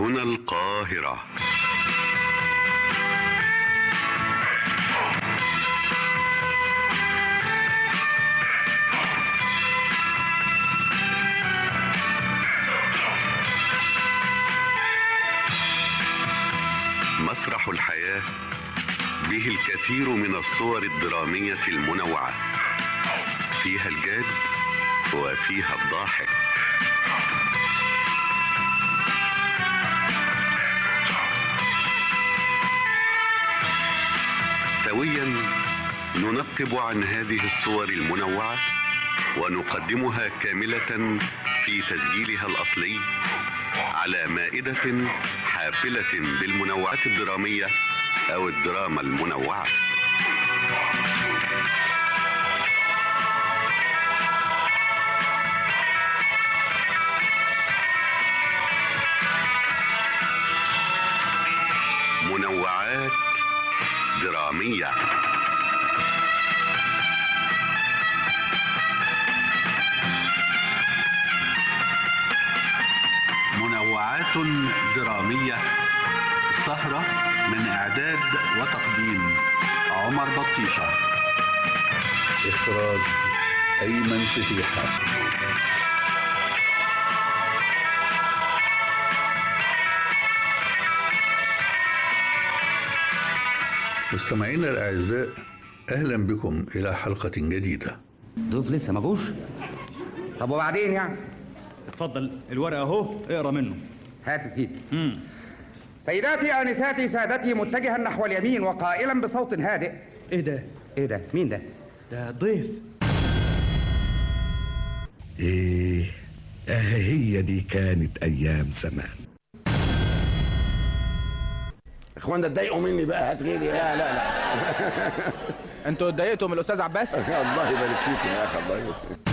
هنا القاهرة مسرح الحياة به الكثير من الصور الدرامية المنوعة فيها الجاد وفيها الضاحك سويا ننقب عن هذه الصور المنوعة ونقدمها كاملة في تسجيلها الأصلي على مائدة حافلة بالمنوعات الدرامية أو الدراما المنوعة منوعات درامية منوعات درامية سهرة من إعداد وتقديم عمر بطيشة إخراج أيمن فتيحة مستمعينا الأعزاء أهلا بكم إلى حلقة جديدة ضيوف لسه ما جوش طب وبعدين يعني اتفضل الورقه اهو اقرا منه هات يا سيدي امم سيداتي انساتي سادتي متجها نحو اليمين وقائلا بصوت هادئ ايه ده ايه ده مين ده ده ضيف ايه اه هي دي كانت ايام زمان اخوانا اتضايقوا مني بقى هات غيري لا لا لا انتوا اتضايقتوا من الاستاذ عباس الله يبارك فيك يا اخي الله يبارك فيك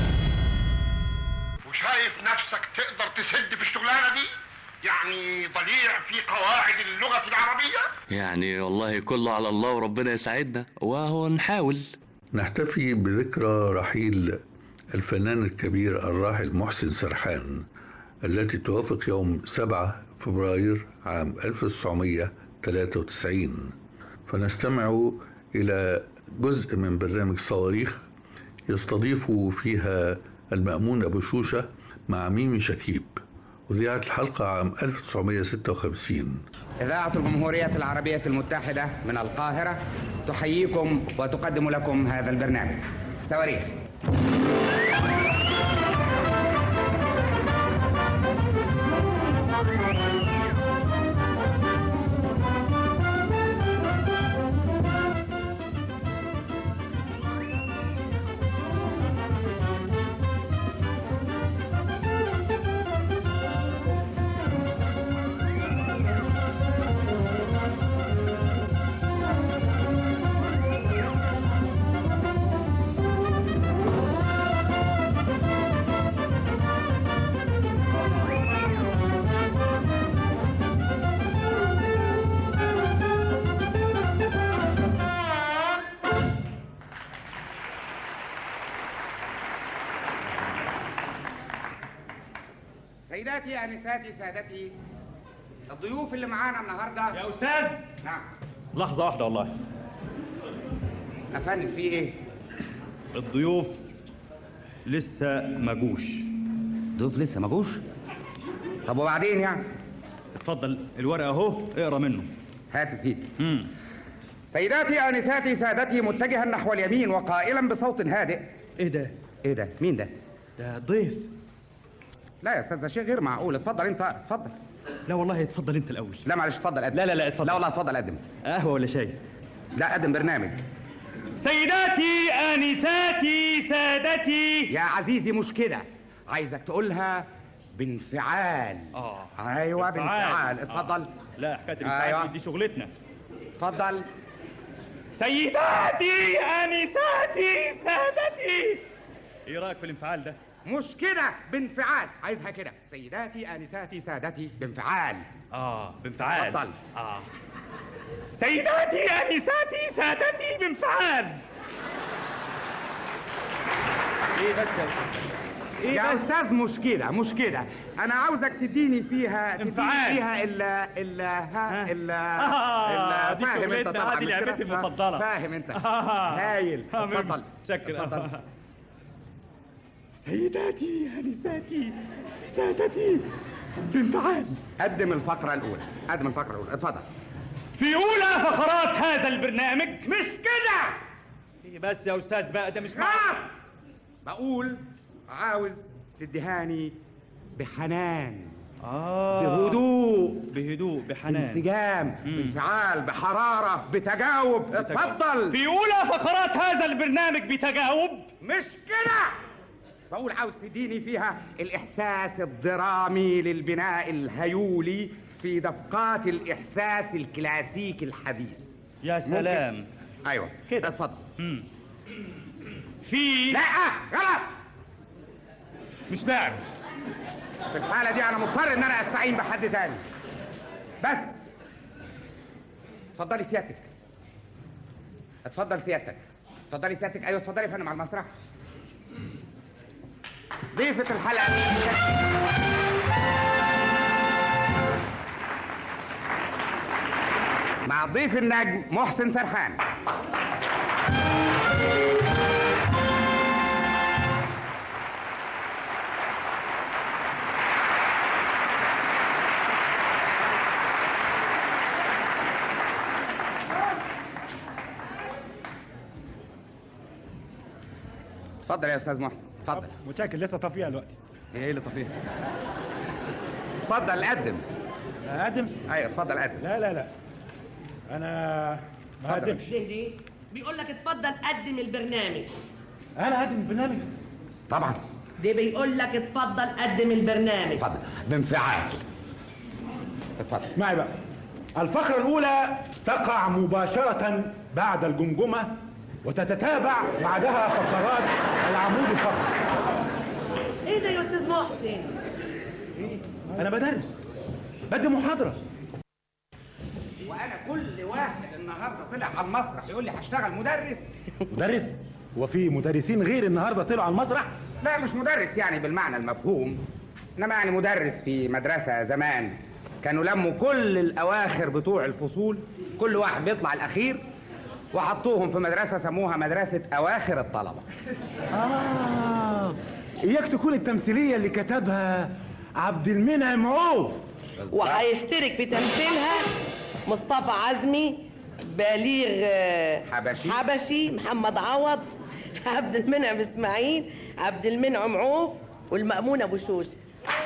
وشايف نفسك تقدر تسد في الشغلانه دي يعني ضليع في قواعد اللغه العربيه يعني والله كله على الله وربنا يساعدنا وهو نحاول نحتفي بذكرى رحيل الفنان الكبير الراحل محسن سرحان التي توافق يوم 7 فبراير عام 1993 فنستمع إلى جزء من برنامج صواريخ يستضيف فيها المأمون أبو شوشة مع ميمي شكيب وذيعت الحلقة عام 1956 إذاعة الجمهورية العربية المتحدة من القاهرة تحييكم وتقدم لكم هذا البرنامج صواريخ سيداتي انساتي سادتي الضيوف اللي معانا النهارده يا استاذ نعم لحظه واحده والله افندم في ايه الضيوف لسه ما جوش ضيوف لسه ما جوش طب وبعدين يعني اتفضل الورقه اهو اقرا منه هات يا سيدي امم سيداتي انساتي سادتي متجها نحو اليمين وقائلا بصوت هادئ ايه ده ايه ده مين ده ده ضيف لا يا استاذ ده شيء غير معقول اتفضل انت اتفضل لا والله اتفضل انت الاول لا معلش اتفضل قدم لا لا لا اتفضل لا والله اتفضل قدم قهوه ولا شاي لا قدم برنامج سيداتي انساتي سادتي يا عزيزي مش كده عايزك تقولها بانفعال اه ايوه بانفعال آه. اتفضل لا حكايه الانفعال أيوة. دي شغلتنا اتفضل سيداتي انساتي سادتي ايه رايك في الانفعال ده مش كده بانفعال عايزها كده سيداتي انساتي سادتي بانفعال اه بانفعال اتفضل. اه سيداتي انساتي سادتي بانفعال ايه بس يا إيه يا بس؟ استاذ مش كده مش كده انا عاوزك تديني فيها تديني انفعال. فيها ال ال ها ال آه، ال- دي فاهم انت شغلتنا، طبعا هذه مش كده؟ لعبتي المفضلة. فاهم انت آه. هايل آه، اتفضل شكرا اتفضل. سيداتي انساتي سادتي بانفعال قدم الفقره الاولى قدم الفقره الاولى اتفضل في اولى فقرات هذا البرنامج مش كده إيه بس يا استاذ بقى ده مش معقول بقول عاوز تديهاني بحنان آه بهدوء بهدوء بحنان بانسجام بانفعال بحراره بتجاوب اتفضل في اولى فقرات هذا البرنامج بتجاوب مش كده بقول عاوز تديني فيها الإحساس الدرامي للبناء الهيولي في دفقات الإحساس الكلاسيكي الحديث يا سلام أيوة كده. اتفضل مم. في لا غلط مش داعي في الحالة دي أنا مضطر إن أنا أستعين بحد تاني بس اتفضلي سيادتك اتفضل سيادتك اتفضلي سيادتك أيوة اتفضلي يا فندم على المسرح ضيفة الحلقة مع ضيف النجم محسن سرحان اتفضل يا استاذ محسن اتفضل متشكر لسه طفيها دلوقتي ايه اللي طفيها اتفضل قدم اقدم ايوه اتفضل قدم لا لا لا انا ما اتفضل. اقدمش ليه ليه؟ بيقول لك اتفضل قدم البرنامج انا اقدم البرنامج طبعا ده بيقول لك اتفضل قدم البرنامج اتفضل بانفعال اتفضل اسمعي بقى الفقرة الأولى تقع مباشرة بعد الجمجمة وتتتابع بعدها فقرات العمود الفقري ايه ده يا استاذ محسن أنا بدرس بدي محاضرة وانا كل واحد النهارده طلع على المسرح يقول لي هشتغل مدرس مدرس وفي مدرسين غير النهارده طلعوا على المسرح لا مش مدرس يعني بالمعنى المفهوم انما يعني مدرس في مدرسه زمان كانوا لموا كل الاواخر بتوع الفصول كل واحد بيطلع الاخير وحطوهم في مدرسه سموها مدرسه اواخر الطلبه آه إياك تكون التمثيلية اللي كتبها عبد المنعم عوف وهيشترك في تمثيلها مصطفى عزمي بليغ آه، حبشي. حبشي محمد عوض عبد المنعم اسماعيل عبد المنعم عوف والمأمون ابو شوشه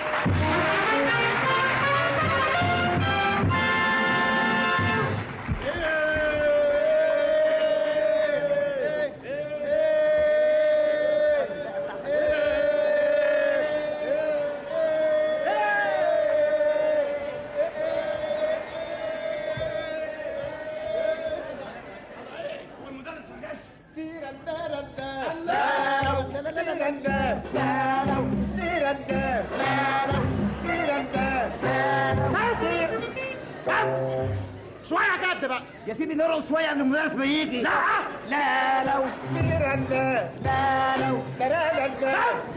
شوية جد بقى يا سيدي نرقص شوية قبل المدرس ما يجي لا لا لو لا لا لو لا لا لا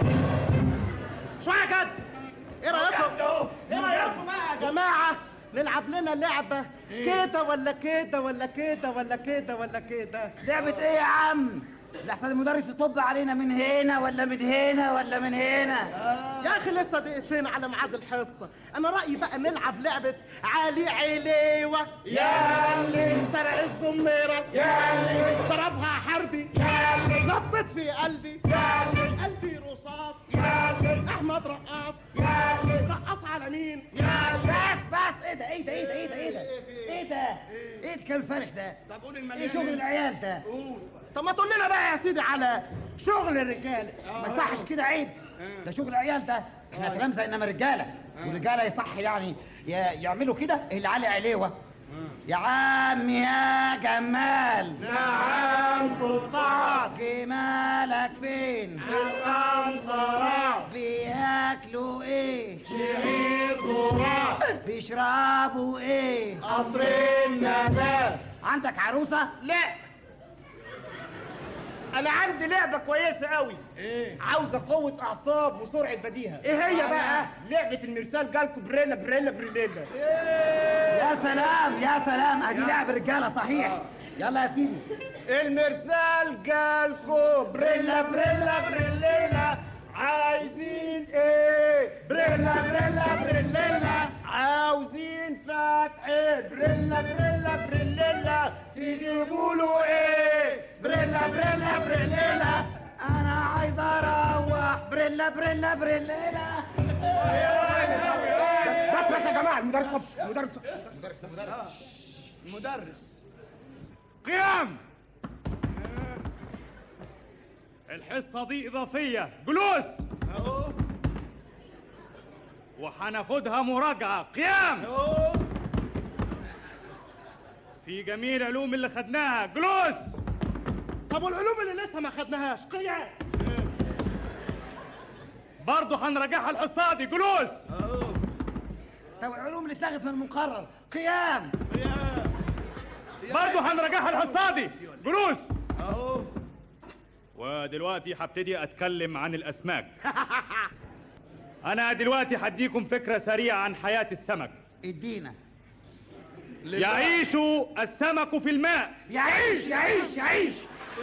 شوية جد ايه رايكم ايه رايكم بقى يا جماعة نلعب لنا لعبة كده ولا كده ولا كده ولا كده ولا كده لعبة ايه يا عم؟ لحسن المدرس يطب علينا من هنا ولا من هنا ولا من هنا يا اخي لسه دقيقتين على ميعاد الحصة انا رأيي بقى نلعب لعبة علي عليوة يا اللي سرق الزميرة يا اللي ضربها حربي يا اللي نطت في قلبي يا اللي قلبي رصاص يا اللي احمد رقاص يا اللي رقص على مين يا اللي بس بس ايه ده ايه ده ايه ده ايه ده ايه ده ايه ده ايه الكلام الفارغ ده طب قول ايه المليان شغل العيال ده قول طب ما تقول لنا بقى يا سيدي على شغل الرجاله ما يصحش كده عيب ده شغل العيال ده احنا تلامذة انما رجاله والرجاله يصح يعني ي- يعملوا كده اللي علي عليوه يا عم يا جمال نعم سلطان جمالك فين الخنصرة بياكلوا ايه شعير ذرة بيشربوا ايه قطرين نبات عندك عروسه لا انا عندي لعبه كويسه قوي ايه عاوزه قوه اعصاب وسرعه بديهه إيه هي بقى؟ لعبه المرسال جالكو بريلا بريلا بريلا يا سلام يا سلام ادي لعب رجاله صحيح يلا يا سيدي المرسال جالكو بريلا بريلا بريلا عايزين ايه بريلا بريلا بريلا عاوزين فتح بريلا بريلا بريلا تجيبوا له ايه بريلا بريلا بريلا انا عايز اروح بريلا بريلا بريلا بس بس يا جماعه المدرس المدرس مدرس مدرس مدرس قيام الحصة دي إضافية جلوس وهناخدها مراجعة قيام في جميع العلوم اللي خدناها جلوس طب والعلوم اللي لسه ما خدناهاش قيام برضه هنراجعها الحصة دي جلوس طب العلوم اللي اتلغت من المقرر قيام برضه هنراجعها الحصة دي جلوس ودلوقتي هبتدي اتكلم عن الاسماك انا دلوقتي هديكم فكرة سريعة عن حياة السمك ادينا يعيش السمك في الماء يعيش يعيش يعيش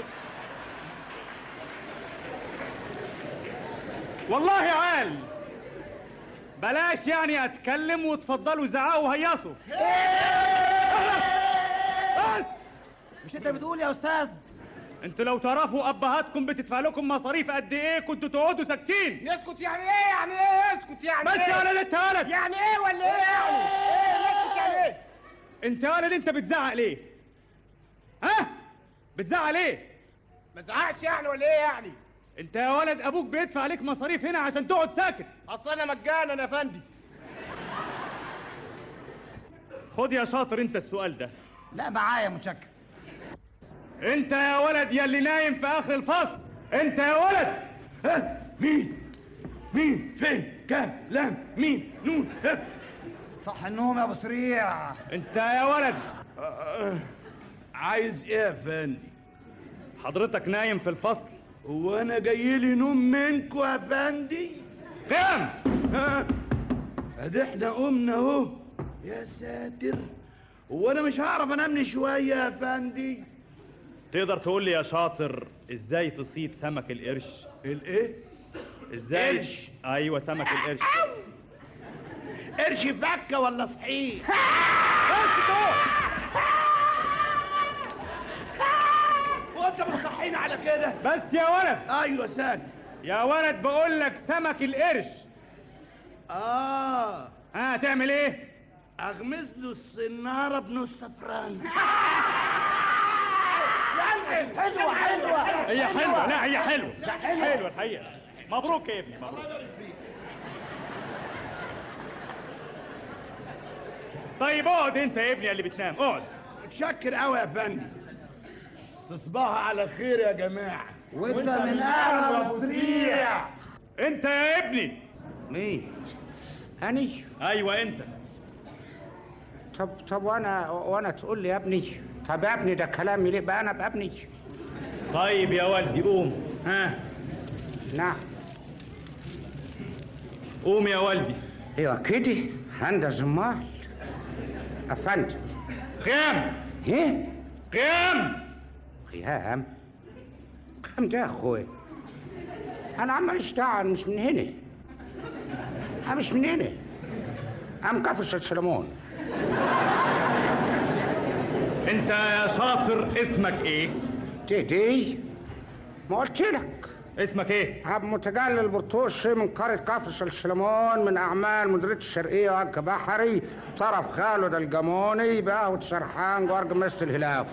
والله عال بلاش يعني اتكلم وتفضلوا زعقوا وهيصوا بس مش انت بتقول يا استاذ انتوا لو تعرفوا ابهاتكم بتدفع لكم مصاريف قد ايه كنتوا تقعدوا ساكتين يسكت يعني ايه يعني ايه يسكت يعني بس ايه يا ولد انت ولد يعني ايه ولا ايه يعني ايه يسكت يعني ايه انت يا ولد انت بتزعق ليه ها بتزعق ليه ما تزعقش يعني ولا ايه يعني انت يا ولد ابوك بيدفع عليك مصاريف هنا عشان تقعد ساكت اصل انا مجانا يا فندي خد يا شاطر انت السؤال ده لا معايا متشكر انت يا ولد يا اللي نايم في اخر الفصل انت يا ولد ها مين مين فين كام لام مين نون ها صح النوم يا ابو سريع انت يا ولد عايز ايه يا فندي حضرتك نايم في الفصل هو انا جاي لي نوم منكو يا فندي قام ها ادي احنا قمنا اهو يا ساتر هو انا مش هعرف انام شويه يا فندي تقدر تقول لي يا شاطر ازاي تصيد سمك القرش الايه ازاي قرش؟ ايوه سمك القرش قرش فكه ولا صحيح وانت بتصحيني على كده بس يا ولد ايوه ساكت يا ولد بقول لك سمك القرش اه ها تعمل ايه اغمز له السناره بنص فرنك حلوه حلوه هي حلوه لا هي حلوه لا، حلوة. حلوه الحقيقه مبروك يا ابني مبروك طيب اقعد انت يا ابني اللي بتنام اقعد متشكر قوي يا فندم تصبحوا على خير يا جماعه وانت من اعلى ابو سريع انت يا ابني مين اني ايوه انت طب طب وانا وانا تقول لي يا ابني طب يا ابني ده كلام يليق بقى انا بابني طيب يا ولدي قوم ها نعم قوم يا ولدي ايوه كده عند زمال افندم قيام ايه قيام قيام قيام ده يا اخوي انا عمال اشتغل مش من هنا انا مش من هنا انا مكفش الشلمون انت يا شاطر اسمك ايه دي دي ما قلت لك اسمك ايه عبد متجلل البرطوشي من قرية كفر الشلمون من أعمال مديرية الشرقية وجه بحري طرف خالد الجموني بقهوة شرحان جوارج مست الهلاف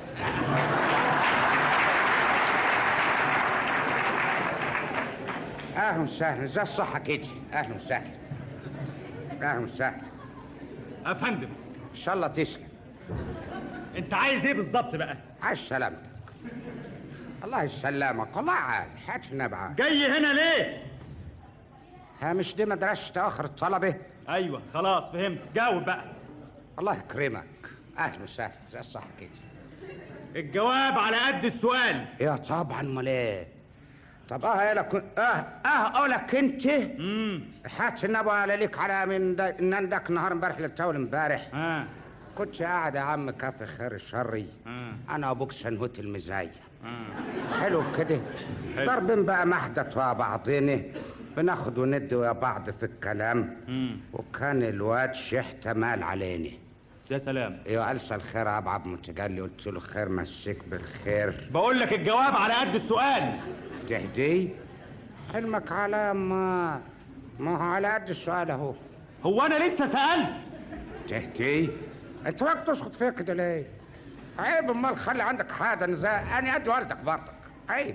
أهلا وسهلا ازي الصحة كده أهلا وسهلا أهلا وسهلا افندم إن شاء الله تسلم انت عايز ايه بالظبط بقى عايز سلامتك الله يسلمك والله عال حاج نبعة جاي هنا ليه ها مش دي مدرسة تأخر الطلبة ايوه خلاص فهمت جاوب بقى الله يكرمك اهلا وسهلا زي الصح كده الجواب على قد السؤال يا طبعا امال ايه طب اه لك اه اه اقولك انت امم حاتش النبي قال لك على من دا ان عندك نهار امبارح للتول امبارح اه كنت قاعد يا عم كافي خير الشري اه انا وابوك شنهوت المزايا اه حلو كده حلو. ضاربين بقى محدث ويا بعضينا بناخد وندي ويا بعض في الكلام امم وكان الواد شحته مال علينا يا سلام ايوه قالش الخير يا ابو عبد المتجلي قلت له خير مسيك بالخير بقول لك الجواب على قد السؤال تهدي حلمك على ما ما هو على قد السؤال اهو هو انا لسه سالت تهدي انت وقت تسقط فيا كده ليه عيب امال خلي عندك حاجه نزاع انا قد والدك برضك عيب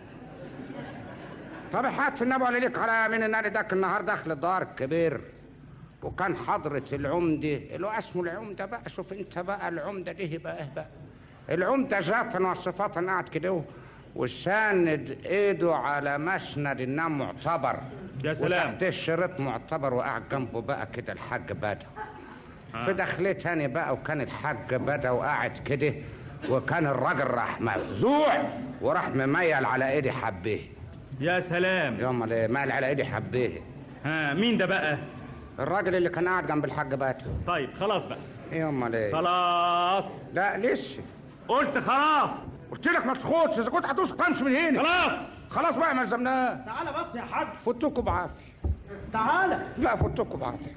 طب حات في النبي قال لك على مين ان انا داك النهار داخل الدار الكبير وكان حضرة العمدة اللي هو اسمه العمدة بقى شوف انت بقى العمدة دي بقى ايه بقى العمدة ذاتا وصفاتا قاعد كده وساند ايده على مسند النام معتبر يا سلام. وتحت الشريط معتبر وقاعد جنبه بقى كده الحاج بدر في دخلة تاني بقى وكان الحاج بدا وقاعد كده وكان الراجل راح مفزوع وراح مميل على ايدي حبيه يا سلام يوم اللي مال على ايدي حبيه ها مين ده بقى الراجل اللي كان قاعد جنب الحاج بات طيب خلاص بقى يوم اللي خلاص لا لسه قلت خلاص قلت لك ما تسخطش اذا كنت هتوسخ امشي من هنا خلاص خلاص بقى ما لزمناه تعالى بس يا حاج فوتوكوا بعافيه تعالى لا فوتوكوا بعافيه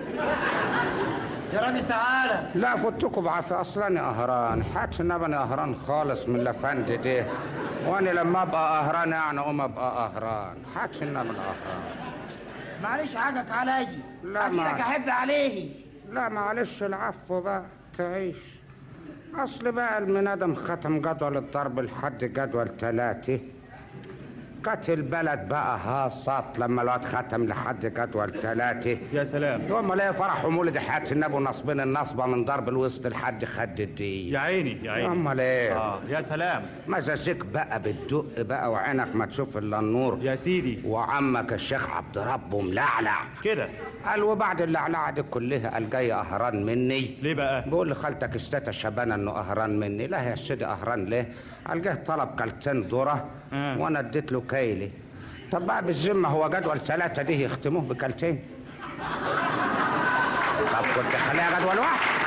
يا راجل تعالى لا فوتوكوا بعافيه اصلا انا قهران حاجة النبي انا قهران خالص من الافند دي وانا لما ابقى قهران يعني اقوم ابقى قهران حاجة النبي انا قهران معلش حقك عليا لا، اكيدك ما- احب عليه لا معلش العفو بقى تعيش اصل بقى المنادم ختم جدول الضرب لحد جدول ثلاثة كانت البلد بقى هاصت لما الواد ختم لحد جدول ثلاثة يا سلام يوم ما لقى فرح ومولد حياة النبي ونصبين النصبة من ضرب الوسط لحد خد الدين يا عيني يا عيني امال ايه اه يا سلام مزازيك بقى بتدق بقى وعينك ما تشوف الا النور يا سيدي وعمك الشيخ عبد ربه ملعلع كده قال وبعد اللعلعه دي كلها قال جاي قهران مني ليه بقى بقول لخالتك استاتا شبانه انه قهران مني لا يا سيدي قهران ليه قال جه طلب كلتين ذره آه. وانا اديت له كيلي طب بقى بالذمه هو جدول ثلاثه دي يختموه بكلتين طب كنت خليها جدول واحد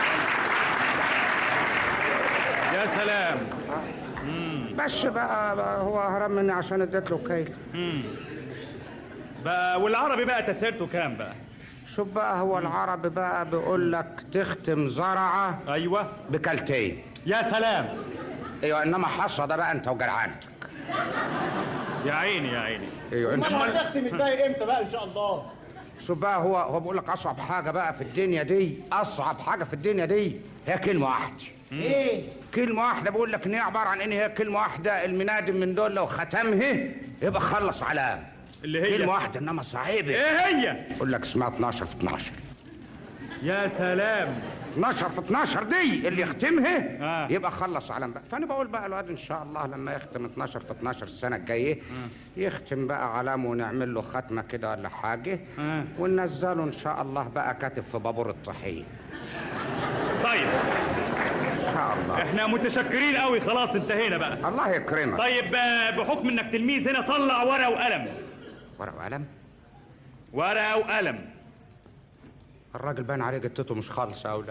يا سلام امم بس بقى, بقى هو قهران مني عشان اديت له كيلي امم بقى والعربي بقى تسيرته كام بقى شوف بقى هو العربي بقى بيقول لك تختم زرعه ايوه بكلتين يا سلام ايوه انما حصه ده بقى انت وجرعانتك يا عيني يا عيني ايوه انت امال هتختم الباقي امتى بقى ان شاء الله شوف بقى هو هو بيقول لك اصعب حاجه بقى في الدنيا دي اصعب حاجه في الدنيا دي هي كلمه واحده ايه كلمه واحده بقول لك ان هي عباره عن ان هي كلمه واحده المنادم من دول لو ختمها يبقى خلص علام اللي هي كلمه واحده انما صعيبه ايه هي يقول لك اسمها 12 في 12 يا سلام 12 في 12 دي اللي يختمها آه. يبقى خلص علم بقى فانا بقول بقى الواد ان شاء الله لما يختم 12 في 12 السنه الجايه يختم بقى علامه ونعمل له ختمه كده ولا حاجه آه. وننزله ان شاء الله بقى كاتب في بابور الطحين طيب ان شاء الله احنا متشكرين قوي خلاص انتهينا بقى الله يكرمك طيب آه، بحكم انك تلميذ هنا طلع ورقه وقلم ورقه وقلم ورقه وقلم الراجل باين عليه جتته مش خالصه او لا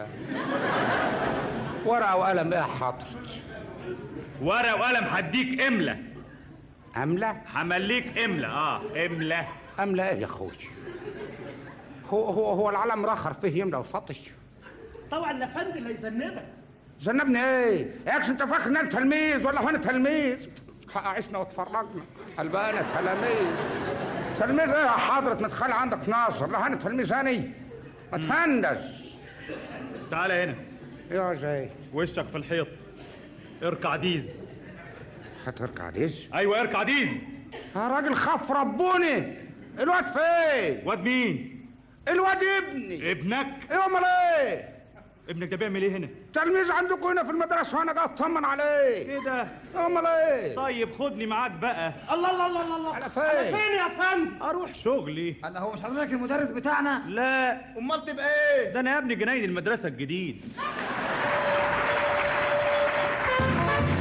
ورقه وقلم ايه يا حضرت ورقه وقلم هديك امله امله همليك امله اه امله امله ايه يا اخوي هو هو هو العلم رخر فيه يملى وفطش طبعا يا فندم هيذنبك ذنبني ايه؟ ياكش انت فاكر ان انا تلميذ ولا هو انا تلميذ؟ عشنا واتفرجنا البانا تلاميذ تلميذ ايه يا حضرة متخلي عندك ناصر لا انا تلميذ هاني ما تهندش تعالى هنا يا زي وشك في الحيط اركع ديز هتركع ديز ايوه اركع ديز يا راجل خاف ربوني الواد فين؟ واد مين الواد ابني ابنك ايه امال ايه؟ ابنك ده بيعمل ايه هنا تلميذ عندكم هنا في المدرسة وانا جاي اطمن عليه كده امال ايه؟ طيب خدني معاك بقى الله الله الله الله على على فين؟ فين يا فندم اروح شغلي الله هو مش حضرتك المدرس بتاعنا لا امال تبقى ايه ده انا يا ابني جناين المدرسه الجديد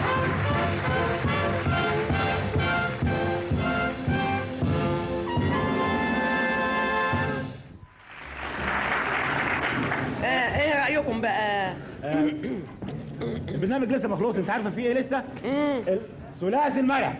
آه ايه رايكم بقى البرنامج لسه ما خلصش انت عارفه في ايه لسه؟ ثلاثي المرح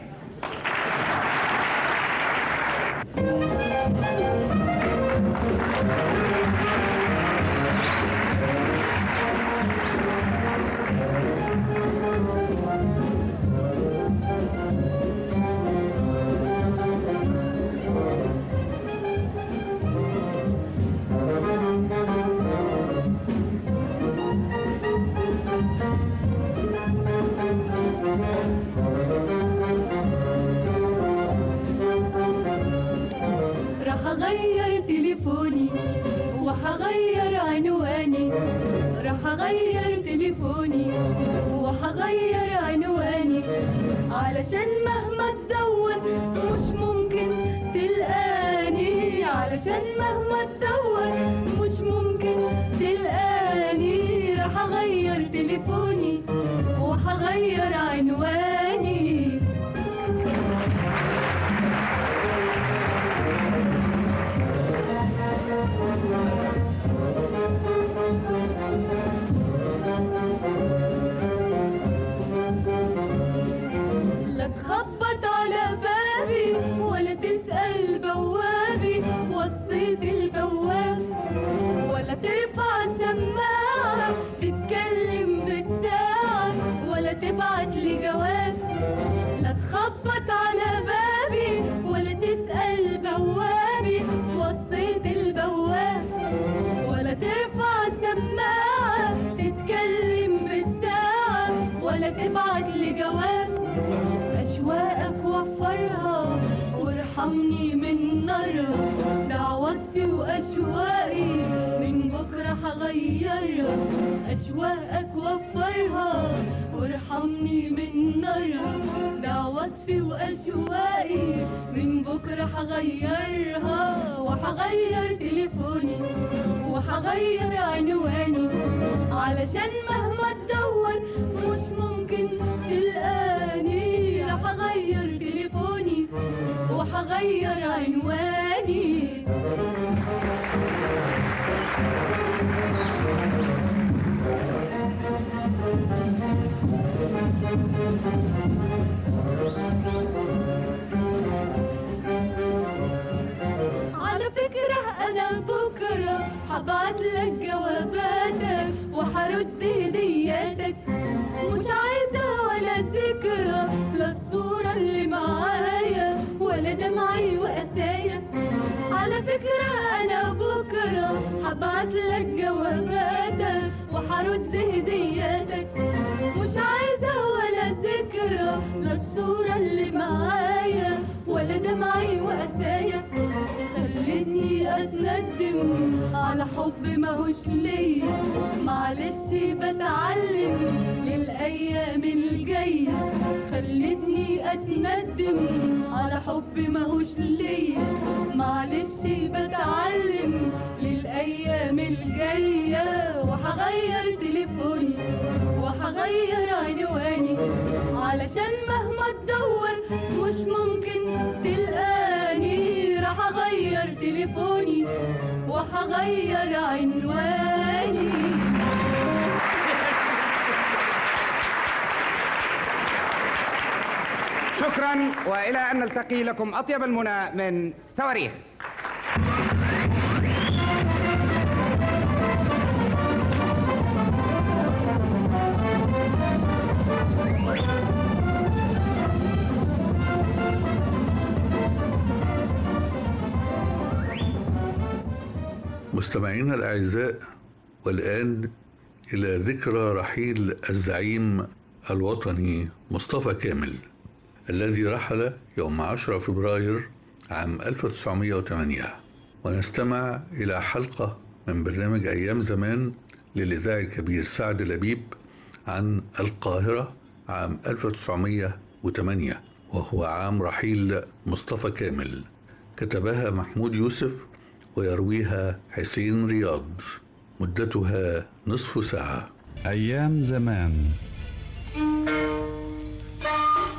راح اغير تليفوني وهغير عنواني راح اغير تليفوني وهغير عنواني علشان مهما تدور مش ممكن تلقاني علشان مهما تدور مش ممكن تلقاني راح اغير تليفوني وهغير عنواني لا تخبط على بابي ولا تسأل بوابي وصيت البواب ولا ترفع سماعة تتكلم بالساعة ولا تبعت لي جواب لا تخبط على بابي ولا تسأل بوابي وصيت البواب ولا ترفع سماعة تتكلم بالساعة ولا تبعت لي جواب أشواقك وفرها وارحمني من نارها ده عواطفي وأشواقي من بكرة هغيرها أشواقك وفرها وارحمني من نارها ده عواطفي وأشواقي من بكرة هغيرها وهغير تليفوني وهغير عنواني علشان مهما تدور مش ممكن تلقاني راح اغير تليفوني وهغير عنواني على فكرة أنا بكرة هبعت لك جواباتك وهرد هدياتك مش عايزة ولا ذكرى لا الصورة اللي معايا ولا دمعي وقسايا على فكرة أنا بكرة هبعت لك جواباتك وهرد هدياتك مش عايزة ولا ذكرى لا الصورة اللي معايا ولا دمعي وقسايا خلتني اتندم على حب ماهوش ليا معلش بتعلم للايام الجايه خلتني اتندم على حب ماهوش ليا معلش بتعلم للايام الجايه وهغير تليفوني وهغير عنواني علشان مهما تدور مش ممكن تلقاني راح اغير تليفوني وهغير عنواني شكرا والى ان نلتقي لكم اطيب المنى من صواريخ مستمعينا الأعزاء والآن إلى ذكرى رحيل الزعيم الوطني مصطفى كامل الذي رحل يوم 10 فبراير عام 1908 ونستمع إلى حلقة من برنامج أيام زمان للإذاعي الكبير سعد لبيب عن القاهرة عام 1908 وهو عام رحيل مصطفى كامل كتبها محمود يوسف ويرويها حسين رياض مدتها نصف ساعة أيام زمان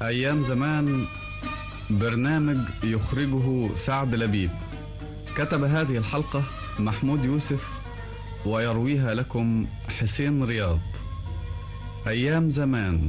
أيام زمان برنامج يخرجه سعد لبيب كتب هذه الحلقة محمود يوسف ويرويها لكم حسين رياض أيام زمان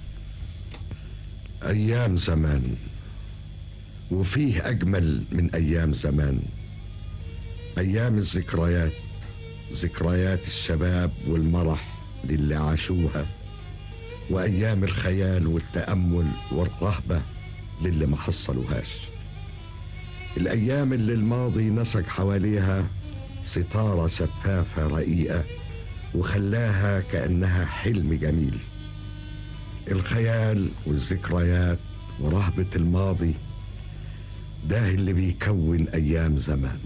أيام زمان وفيه أجمل من أيام زمان أيام الذكريات ذكريات الشباب والمرح للي عاشوها وأيام الخيال والتأمل والرهبة للي ما حصلوهاش الأيام اللي الماضي نسج حواليها ستارة شفافة رقيقة وخلاها كأنها حلم جميل الخيال والذكريات ورهبة الماضي ده اللي بيكون أيام زمان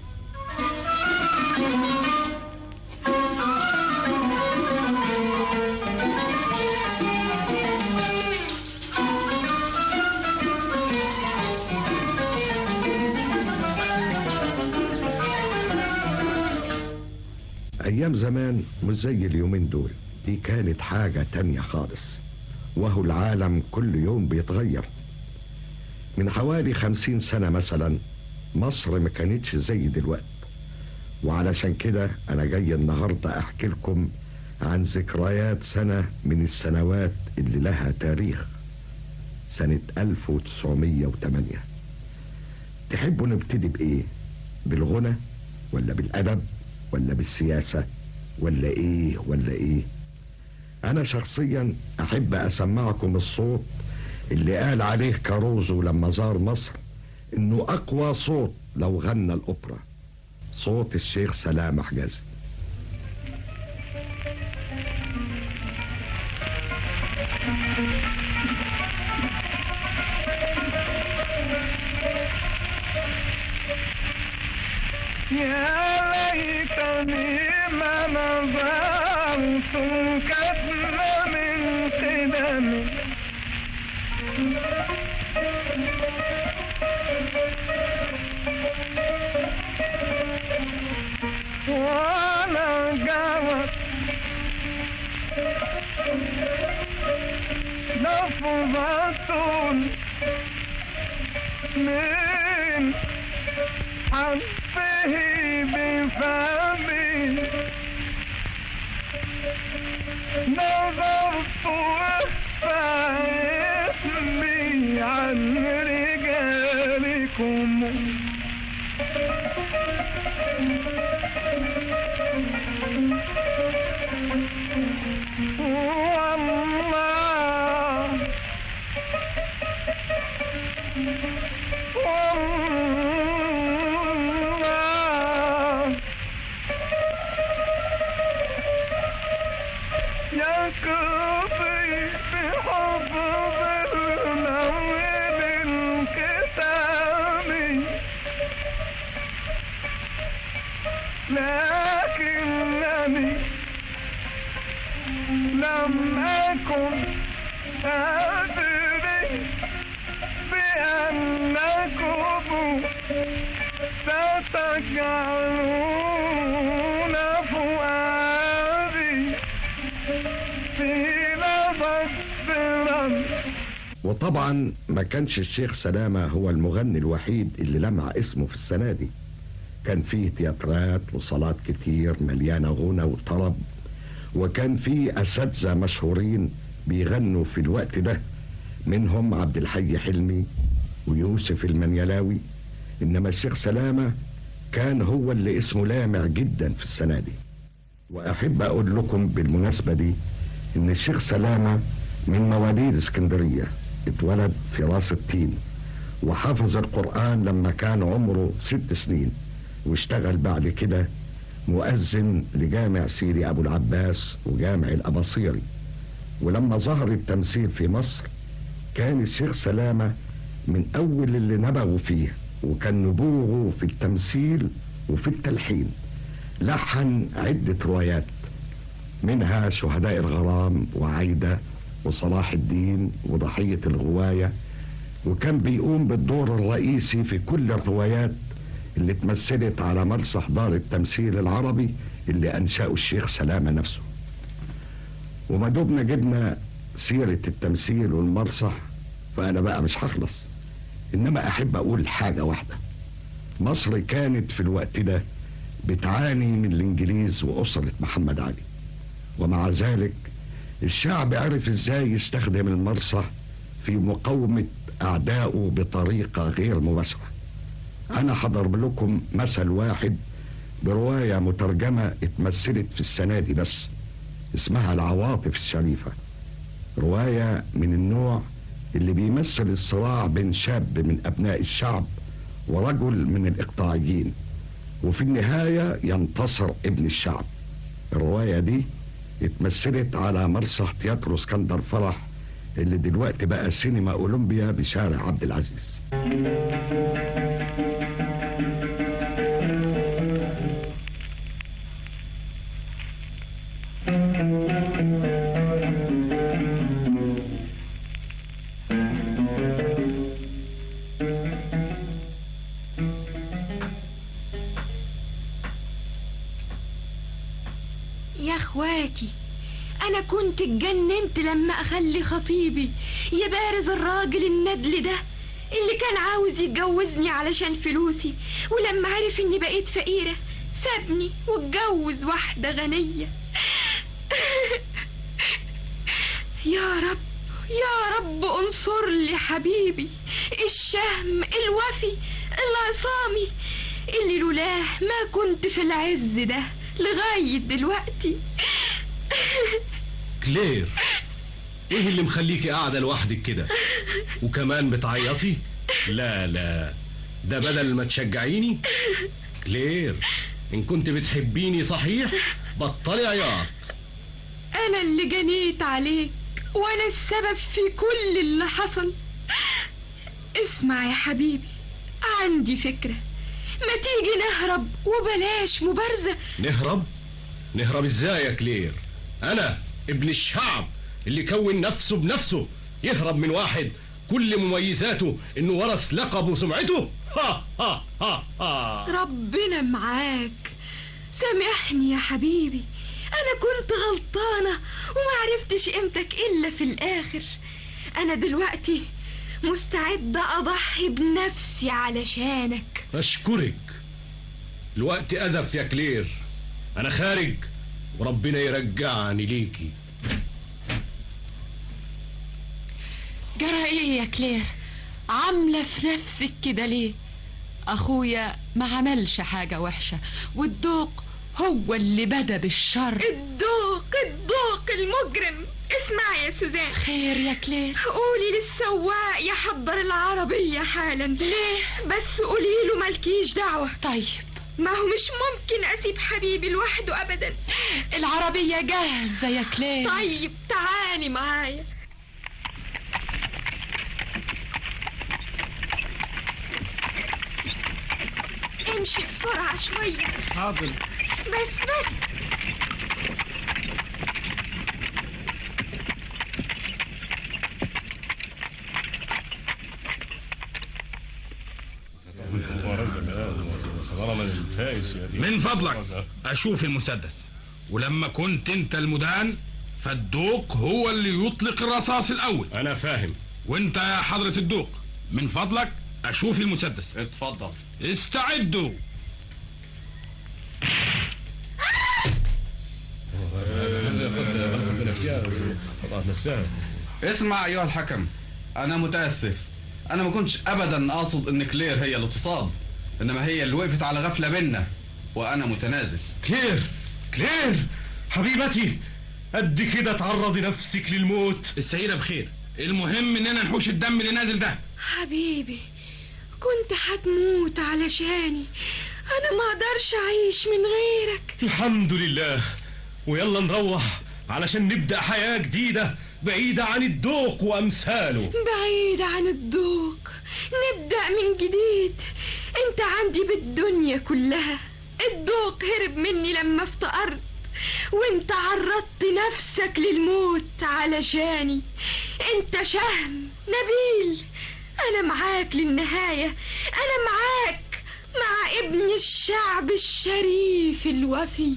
أيام زمان مش زي اليومين دول دي كانت حاجة تانية خالص وهو العالم كل يوم بيتغير من حوالي خمسين سنة مثلا مصر ما كانتش زي دلوقتي وعلشان كده أنا جاي النهاردة أحكي لكم عن ذكريات سنة من السنوات اللي لها تاريخ سنة 1908 تحبوا نبتدي بإيه؟ بالغنى ولا بالأدب ولا بالسياسة ولا إيه ولا إيه؟ أنا شخصيا أحب أسمعكم الصوت اللي قال عليه كاروزو لما زار مصر إنه أقوى صوت لو غنى الأوبرا صوت الشيخ سلام حجازي يا ليتني ما نظرت كتم من قدمي ولا جوت لفظة من حرفه بفمي نظرت اخفى اسمي عن رجالكم والله والله يكفي بحب المولد الكتاب لكنني لم أكن أدري بأنكم ستجعلون فؤادي في لبسرا وطبعا ما كانش الشيخ سلامة هو المغني الوحيد اللي لمع اسمه في السنة دي كان فيه تياترات وصالات كتير مليانة غنى وطرب وكان فيه أساتذة مشهورين بيغنوا في الوقت ده منهم عبد الحي حلمي ويوسف المنيلاوي إنما الشيخ سلامة كان هو اللي اسمه لامع جدا في السنة دي وأحب أقول لكم بالمناسبة دي إن الشيخ سلامة من مواليد اسكندرية اتولد في راس التين وحفظ القرآن لما كان عمره ست سنين واشتغل بعد كده مؤذن لجامع سيدي أبو العباس وجامع الأباصيري ولما ظهر التمثيل في مصر كان الشيخ سلامة من أول اللي نبغوا فيه وكان نبوغه في التمثيل وفي التلحين لحن عدة روايات منها شهداء الغرام وعايدة وصلاح الدين وضحية الغواية وكان بيقوم بالدور الرئيسي في كل الروايات اللي اتمثلت على مسرح دار التمثيل العربي اللي أنشأه الشيخ سلامة نفسه وما دبنا جبنا سيرة التمثيل والمسرح فأنا بقى مش هخلص إنما أحب أقول حاجة واحدة مصر كانت في الوقت ده بتعاني من الإنجليز وأسرة محمد علي ومع ذلك الشعب عرف إزاي يستخدم المرصى في مقاومة أعدائه بطريقة غير مباشرة أنا هضرب لكم مثل واحد برواية مترجمة اتمثلت في السنة دي بس اسمها العواطف الشريفة رواية من النوع اللي بيمثل الصراع بين شاب من أبناء الشعب ورجل من الإقطاعيين وفي النهاية ينتصر ابن الشعب الرواية دي اتمثلت على مسرح تياترو اسكندر فرح اللي دلوقتي بقى سينما أولمبيا بشارع عبد العزيز يا اخواتي انا كنت اتجننت لما اخلي خطيبي يبارز الراجل الندل ده اللي كان عاوز يتجوزني علشان فلوسي ولما عرف اني بقيت فقيرة سابني واتجوز واحدة غنية يا رب يا رب انصر لي حبيبي الشهم الوفي العصامي اللي لولاه ما كنت في العز ده لغاية دلوقتي كلير ايه اللي مخليكي قاعدة لوحدك كده وكمان بتعيطي لا لا ده بدل ما تشجعيني كلير ان كنت بتحبيني صحيح بطلي عياط أنا اللي جنيت عليك وأنا السبب في كل اللي حصل اسمع يا حبيبي عندي فكرة ما تيجي نهرب وبلاش مبارزة نهرب نهرب ازاي يا كلير انا ابن الشعب اللي كون نفسه بنفسه يهرب من واحد كل مميزاته انه ورث لقبه وسمعته ها ها ها ها ربنا معاك سامحني يا حبيبي أنا كنت غلطانة ومعرفتش قيمتك إلا في الآخر أنا دلوقتي مستعدة أضحي بنفسي علشانك اشكرك الوقت ازف يا كلير انا خارج وربنا يرجعني ليكي جرى ايه يا كلير عاملة في نفسك كده ليه اخويا ما عملش حاجة وحشة والدوق هو اللي بدا بالشر الدوق الدوق المجرم اسمعي يا سوزان خير يا كلير قولي للسواق يحضر العربية حالا ليه بس قولي له مالكيش دعوة طيب ما هو مش ممكن اسيب حبيبي لوحده ابدا العربية جاهزة يا كلير طيب تعالي معايا امشي بسرعة شوية حاضر بس بس من فضلك اشوف المسدس ولما كنت انت المدان فالدوق هو اللي يطلق الرصاص الاول انا فاهم وانت يا حضرة الدوق من فضلك اشوف المسدس اتفضل استعدوا اسمع ايها الحكم انا متاسف انا ما كنتش ابدا اقصد ان كلير هي اللي تصاب انما هي اللي وقفت على غفله بينا وانا متنازل كلير كلير حبيبتي قد كده تعرضي نفسك للموت السيدة بخير المهم اننا نحوش الدم اللي نازل ده حبيبي كنت هتموت علشاني انا ما اقدرش اعيش من غيرك الحمد لله ويلا نروح علشان نبدأ حياة جديدة بعيدة عن الدوق وأمثاله بعيد عن الذوق نبدأ من جديد انت عندي بالدنيا كلها الذوق هرب مني لما افتقرت وانت عرضت نفسك للموت علشاني انت شهم نبيل انا معاك للنهاية انا معاك مع ابن الشعب الشريف الوفي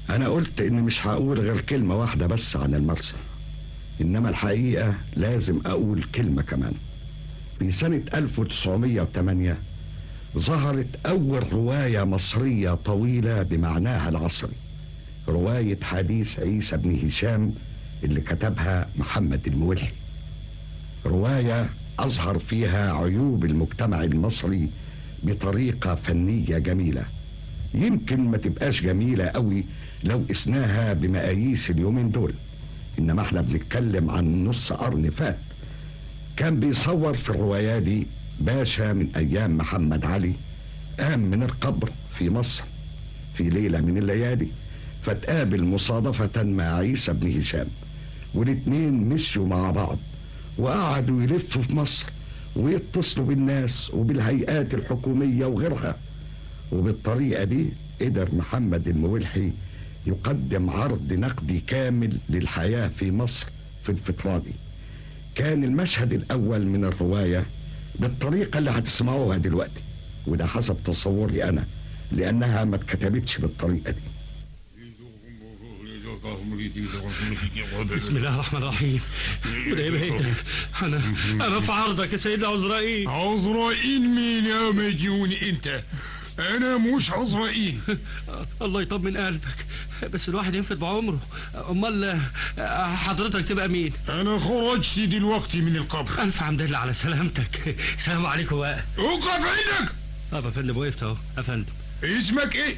أنا قلت إني مش هقول غير كلمة واحدة بس عن المرسى إنما الحقيقة لازم أقول كلمة كمان في سنة 1908 ظهرت أول رواية مصرية طويلة بمعناها العصري رواية حديث عيسى بن هشام اللي كتبها محمد المولحي رواية أظهر فيها عيوب المجتمع المصري بطريقة فنية جميلة يمكن ما تبقاش جميلة قوي لو قسناها بمقاييس اليومين دول إنما احنا بنتكلم عن نص قرن فات كان بيصور في الرواية دي باشا من أيام محمد علي قام من القبر في مصر في ليلة من الليالي فتقابل مصادفة مع عيسى بن هشام والاتنين مشوا مع بعض وقعدوا يلفوا في مصر ويتصلوا بالناس وبالهيئات الحكومية وغيرها وبالطريقة دي قدر محمد المولحي يقدم عرض نقدي كامل للحياة في مصر في الفترة دي كان المشهد الأول من الرواية بالطريقة اللي هتسمعوها دلوقتي وده حسب تصوري أنا لأنها ما اتكتبتش بالطريقة دي بسم الله الرحمن الرحيم وده بهيدا انا انا في عرضك يا سيدنا عزرائيل عزرائيل مين يا مجنون انت انا مش عزرائيل الله يطمن قلبك بس الواحد ينفد بعمره امال حضرتك تبقى مين انا خرجت دلوقتي من القبر الف حمد لله على سلامتك سلام عليكم بقى اوقف عندك اه يا فندم وقفت اهو يا فندم اسمك ايه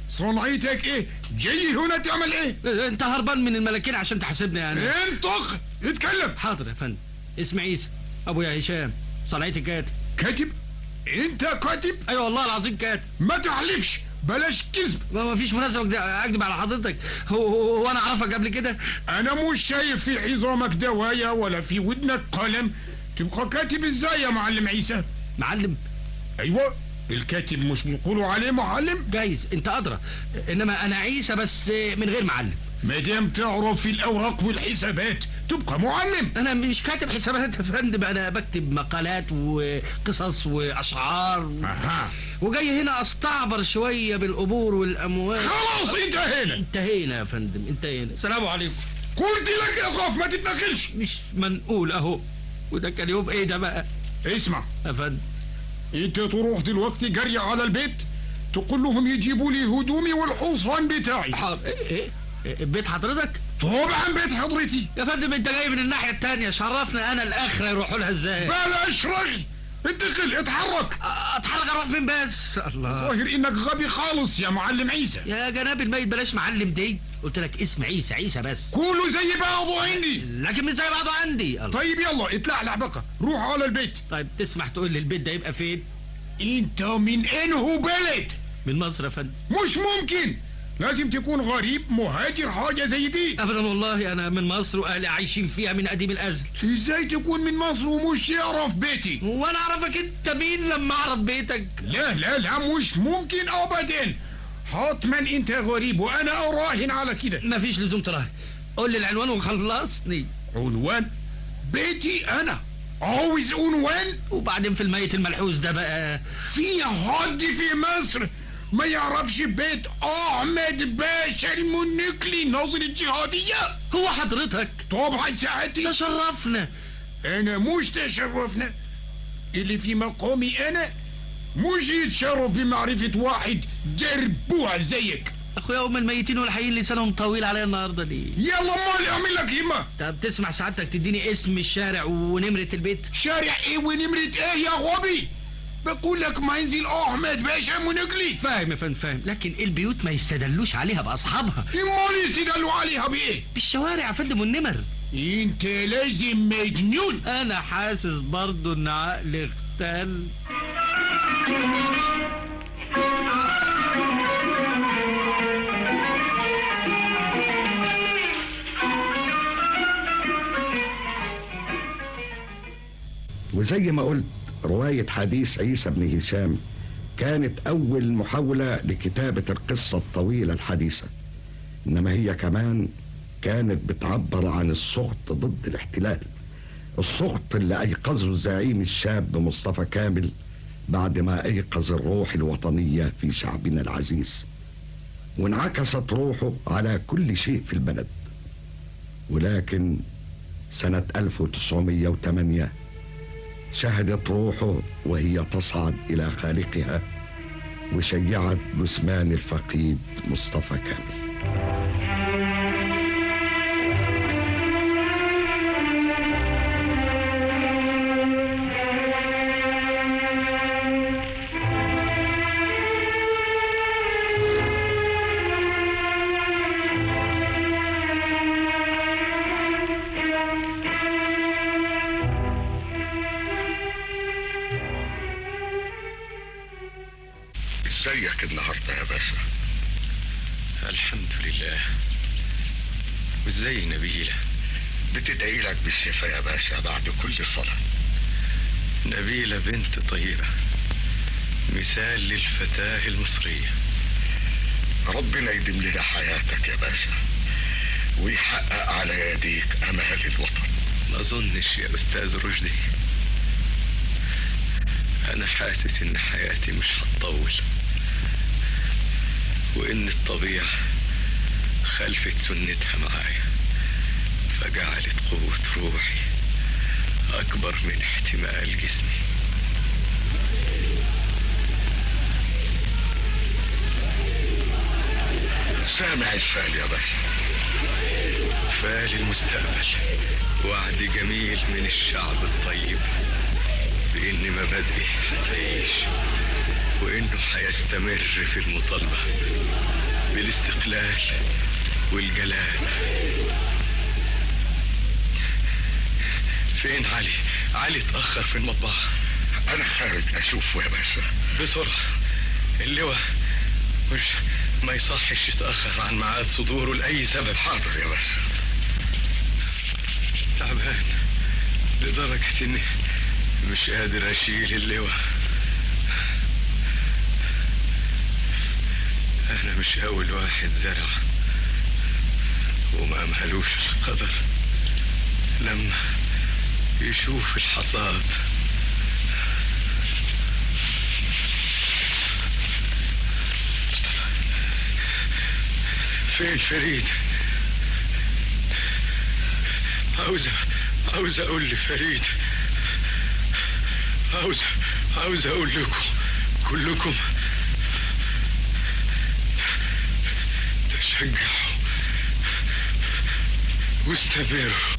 صنعتك ايه جاي هنا تعمل ايه انت هربان من الملاكين عشان تحاسبني يعني انطق اتكلم حاضر يا فندم اسمي عيسى ابويا هشام صنعتي كاتب كاتب انت كاتب ايوه والله العظيم كاتب ما تحلفش بلاش كذب ما ما فيش مناسبه اكذب على حضرتك هو, هو, هو انا اعرفك قبل كده انا مش شايف في عظامك دوايه ولا في ودنك قلم تبقى كاتب ازاي يا معلم عيسى معلم ايوه الكاتب مش بيقولوا عليه معلم جايز انت ادرى انما انا عيسى بس من غير معلم ما دام تعرف في الاوراق والحسابات تبقى معلم انا مش كاتب حسابات يا فندم انا بكتب مقالات وقصص واشعار و... اها وجاي هنا استعبر شويه بالقبور والاموال خلاص انتهينا انتهينا يا فندم انتهينا السلام عليكم قلت لك اقف ما تتنقلش مش منقول اهو وده كان يوم ايه ده بقى اسمع يا فندم انت تروح دلوقتي جري على البيت تقول لهم يجيبوا لي هدومي والحصان بتاعي حاضر ايه ايه بيت حضرتك طبعا بيت حضرتي يا فندم انت جاي من الناحيه التانية شرفنا انا الاخره يروحوا لها ازاي بلاش رغي انتقل اتحرك اتحرك اروح فين بس الله ظاهر انك غبي خالص يا معلم عيسى يا جناب الميت بلاش معلم دي قلت لك اسم عيسى عيسى بس كله زي بعضه عندي لكن مش زي بعضه عندي الله. طيب يلا اتلعلع بقى روح على البيت طيب تسمح تقول لي البيت ده يبقى فين انت من انه بلد من مصر يا فندم مش ممكن لازم تكون غريب مهاجر حاجة زي دي ابدا والله انا من مصر واهلي عايشين فيها من قديم الازل ازاي تكون من مصر ومش يعرف بيتي وانا اعرفك انت مين لما اعرف بيتك لا لا لا مش ممكن ابدا حتما انت غريب وانا اراهن على كده مفيش لزوم تراهن قول لي العنوان وخلصني عنوان بيتي انا عاوز عنوان وبعدين في الميت الملحوس ده بقى في حد في مصر ما يعرفش بيت احمد باشا المنكلي ناظر الجهادية هو حضرتك طبعا ساعتي تشرفنا انا مش تشرفنا اللي في مقامي انا مش يتشرف بمعرفة واحد دربوع زيك اخويا ام الميتين والحيين لسانهم طويل عليا النهارده ليه يلا امال اعمل لك همه طب تسمع سعادتك تديني اسم الشارع ونمره البيت شارع ايه ونمره ايه يا غبي بقول لك منزل احمد باشا منقلي فاهم يا فندم فاهم لكن البيوت ما يستدلوش عليها باصحابها امال يستدلوا عليها بايه بالشوارع يا فندم والنمر انت لازم مجنون انا حاسس برضو ان عقلي اختل وزي ما قلت رواية حديث عيسى بن هشام كانت أول محاولة لكتابة القصة الطويلة الحديثة إنما هي كمان كانت بتعبر عن السخط ضد الاحتلال السخط اللي أيقظه الزعيم الشاب مصطفى كامل بعد ما أيقظ الروح الوطنية في شعبنا العزيز وانعكست روحه على كل شيء في البلد ولكن سنة 1908 شهدت روحه وهي تصعد إلى خالقها وشيعت جثمان الفقيد مصطفى كامل ازيك النهارده يا باشا الحمد لله وازاي نبيلة بتدعي لك بالشفاء يا باشا بعد كل صلاة نبيلة بنت طيبة مثال للفتاة المصرية ربنا يديم لنا حياتك يا باشا ويحقق على يديك امال الوطن ما اظنش يا استاذ رشدي انا حاسس ان حياتي مش هتطول وان الطبيعة خلفت سنتها معايا فجعلت قوة روحي اكبر من احتمال جسمي سامع الفال يا باشا فال المستقبل وعد جميل من الشعب الطيب بإن مبادئه هتعيش وإنه هيستمر في المطالبة بالاستقلال والجلال فين علي؟ علي اتأخر في المطبعة أنا خارج أشوفه يا باشا بسرعة اللواء مش ما يصحش يتأخر عن ميعاد صدوره لأي سبب حاضر يا باشا تعبان لدرجة إني مش قادر أشيل اللواء أنا مش أول واحد زرع وما أمهلوش القدر لما يشوف الحصاد فين فريد عاوز عاوز اقول لفريد عاوز عاوز اقول لكم كلكم تشجعوا واستمروا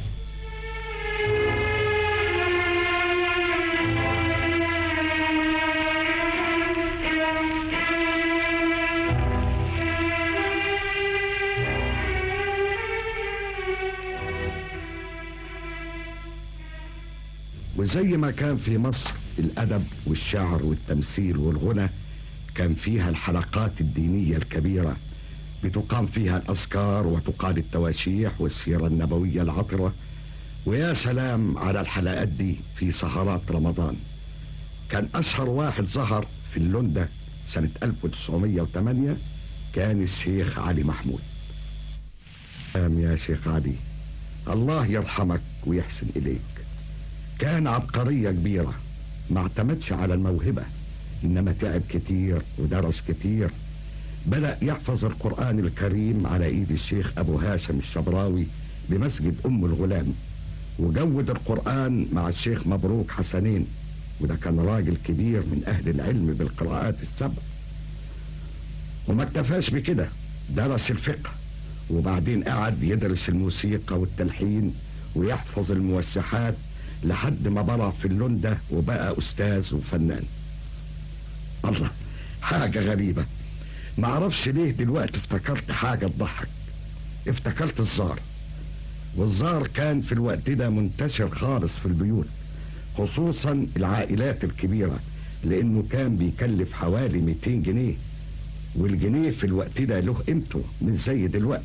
وزي ما كان في مصر الأدب والشعر والتمثيل والغنى كان فيها الحلقات الدينية الكبيرة بتقام فيها الأذكار وتقال التواشيح والسيرة النبوية العطرة ويا سلام على الحلقات دي في سهرات رمضان كان أشهر واحد ظهر في اللندة سنة 1908 كان الشيخ علي محمود سلام يا شيخ علي الله يرحمك ويحسن إليك كان عبقرية كبيرة ما اعتمدش على الموهبة إنما تعب كتير ودرس كتير بدأ يحفظ القرآن الكريم على إيد الشيخ أبو هاشم الشبراوي بمسجد أم الغلام وجود القرآن مع الشيخ مبروك حسنين وده كان راجل كبير من أهل العلم بالقراءات السبع وما اكتفاش بكده درس الفقه وبعدين قعد يدرس الموسيقى والتلحين ويحفظ الموشحات لحد ما برع في اللندة وبقى أستاذ وفنان الله حاجة غريبة معرفش ليه دلوقتي افتكرت حاجة تضحك افتكرت الزار والزار كان في الوقت ده منتشر خالص في البيوت خصوصا العائلات الكبيرة لانه كان بيكلف حوالي 200 جنيه والجنيه في الوقت ده له قيمته مش زي دلوقت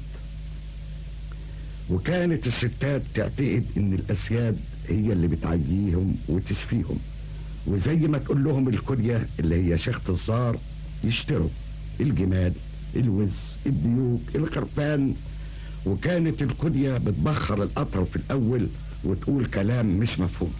وكانت الستات تعتقد ان الاسياد هي اللي بتعييهم وتشفيهم وزي ما تقول لهم الكلية اللي هي شيخة الزار يشتروا الجمال الوز الديوك الخرفان وكانت الكلية بتبخر القطر في الأول وتقول كلام مش مفهوم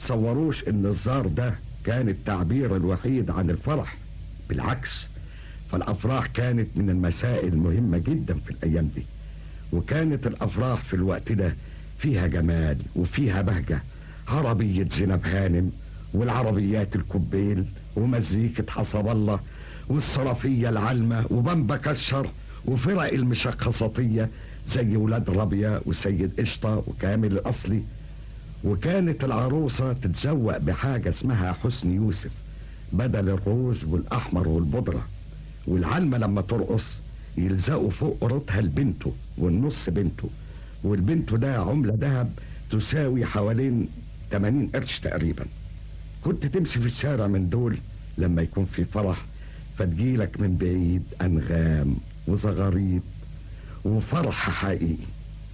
تتصوروش ان الزار ده كان التعبير الوحيد عن الفرح بالعكس فالافراح كانت من المسائل المهمه جدا في الايام دي وكانت الافراح في الوقت ده فيها جمال وفيها بهجه عربيه زينب هانم والعربيات الكوبيل ومزيكه حسب الله والصرفيه العلمه وبمبا كشر وفرق المشخصاتيه زي ولاد رابيه وسيد قشطه وكامل الاصلي وكانت العروسه تتزوق بحاجه اسمها حسن يوسف بدل الروج والاحمر والبودره والعلمه لما ترقص يلزقوا فوق قرطها لبنته والنص بنته والبنت ده عمله ذهب تساوي حوالين 80 قرش تقريبا كنت تمشي في الشارع من دول لما يكون في فرح فتجيلك من بعيد انغام وزغاريد وفرح حقيقي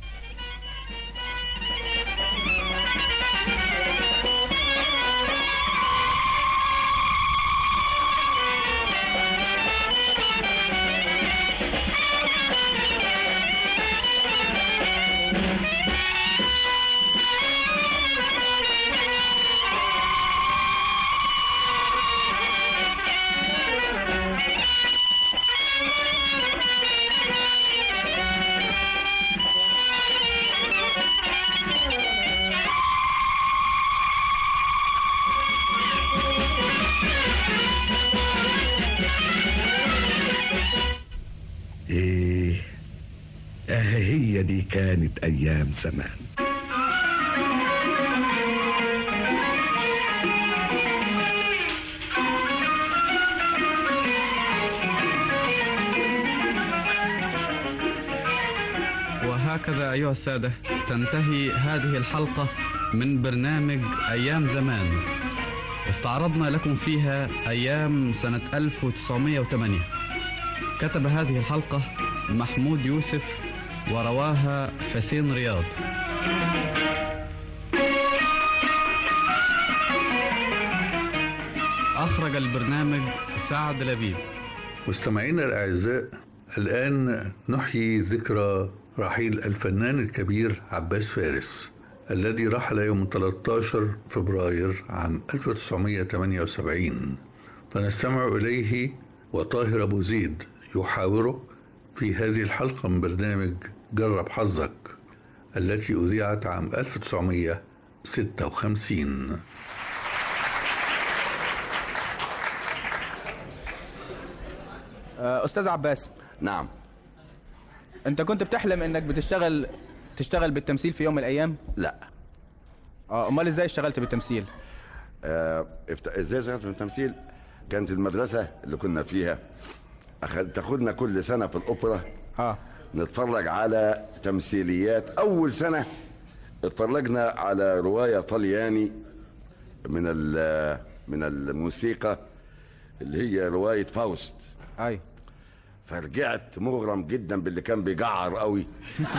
ايه اه هي دي كانت ايام زمان وهكذا أيها السادة تنتهي هذه الحلقة من برنامج أيام زمان استعرضنا لكم فيها أيام سنة 1908 كتب هذه الحلقة محمود يوسف ورواها حسين رياض أخرج البرنامج سعد لبيب مستمعينا الأعزاء الآن نحيي ذكرى رحيل الفنان الكبير عباس فارس الذي رحل يوم 13 فبراير عام 1978 فنستمع إليه وطاهر أبو زيد يحاوره في هذه الحلقة من برنامج جرب حظك التي أذيعت عام 1956 آه، استاذ عباس نعم انت كنت بتحلم انك بتشتغل تشتغل بالتمثيل في يوم من الايام لا اه امال ازاي اشتغلت بالتمثيل آه افت... ازاي اشتغلت في التمثيل كانت المدرسه اللي كنا فيها أخد... تاخدنا كل سنه في الاوبرا اه نتفرج على تمثيليات اول سنه اتفرجنا على روايه طلياني من ال... من الموسيقى اللي هي روايه فاوست اي فرجعت مغرم جدا باللي كان بيجعر قوي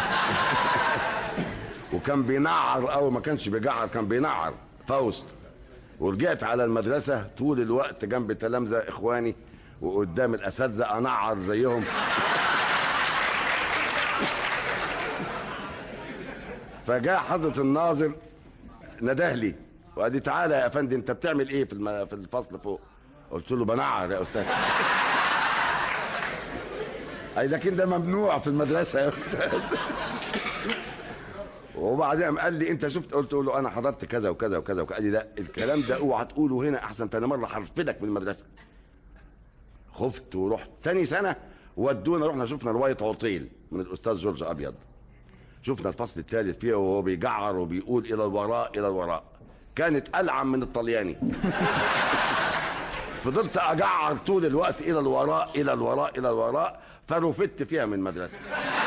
وكان بينعر قوي ما كانش بيجعر كان بينعر فاوست ورجعت على المدرسه طول الوقت جنب تلامذه اخواني وقدام الاساتذه انعر زيهم فجاء حضره الناظر نداه لي وقال لي تعالى يا افندي انت بتعمل ايه في الم... في الفصل فوق قلت له بنعر يا استاذ اي لكن ده ممنوع في المدرسه يا استاذ وبعدين قام قال لي انت شفت قلت له انا حضرت كذا وكذا وكذا وكذا قال لي لا الكلام ده اوعى تقوله هنا احسن تاني مره هرفدك من المدرسه خفت ورحت ثاني سنه ودونا رحنا شفنا روايه عطيل من الاستاذ جورج ابيض شفنا الفصل الثالث فيها وهو بيجعر وبيقول الى الوراء الى الوراء كانت العن من الطلياني فضلت اجعر طول الوقت الى الوراء الى الوراء الى الوراء فرفدت فيها من المدرسه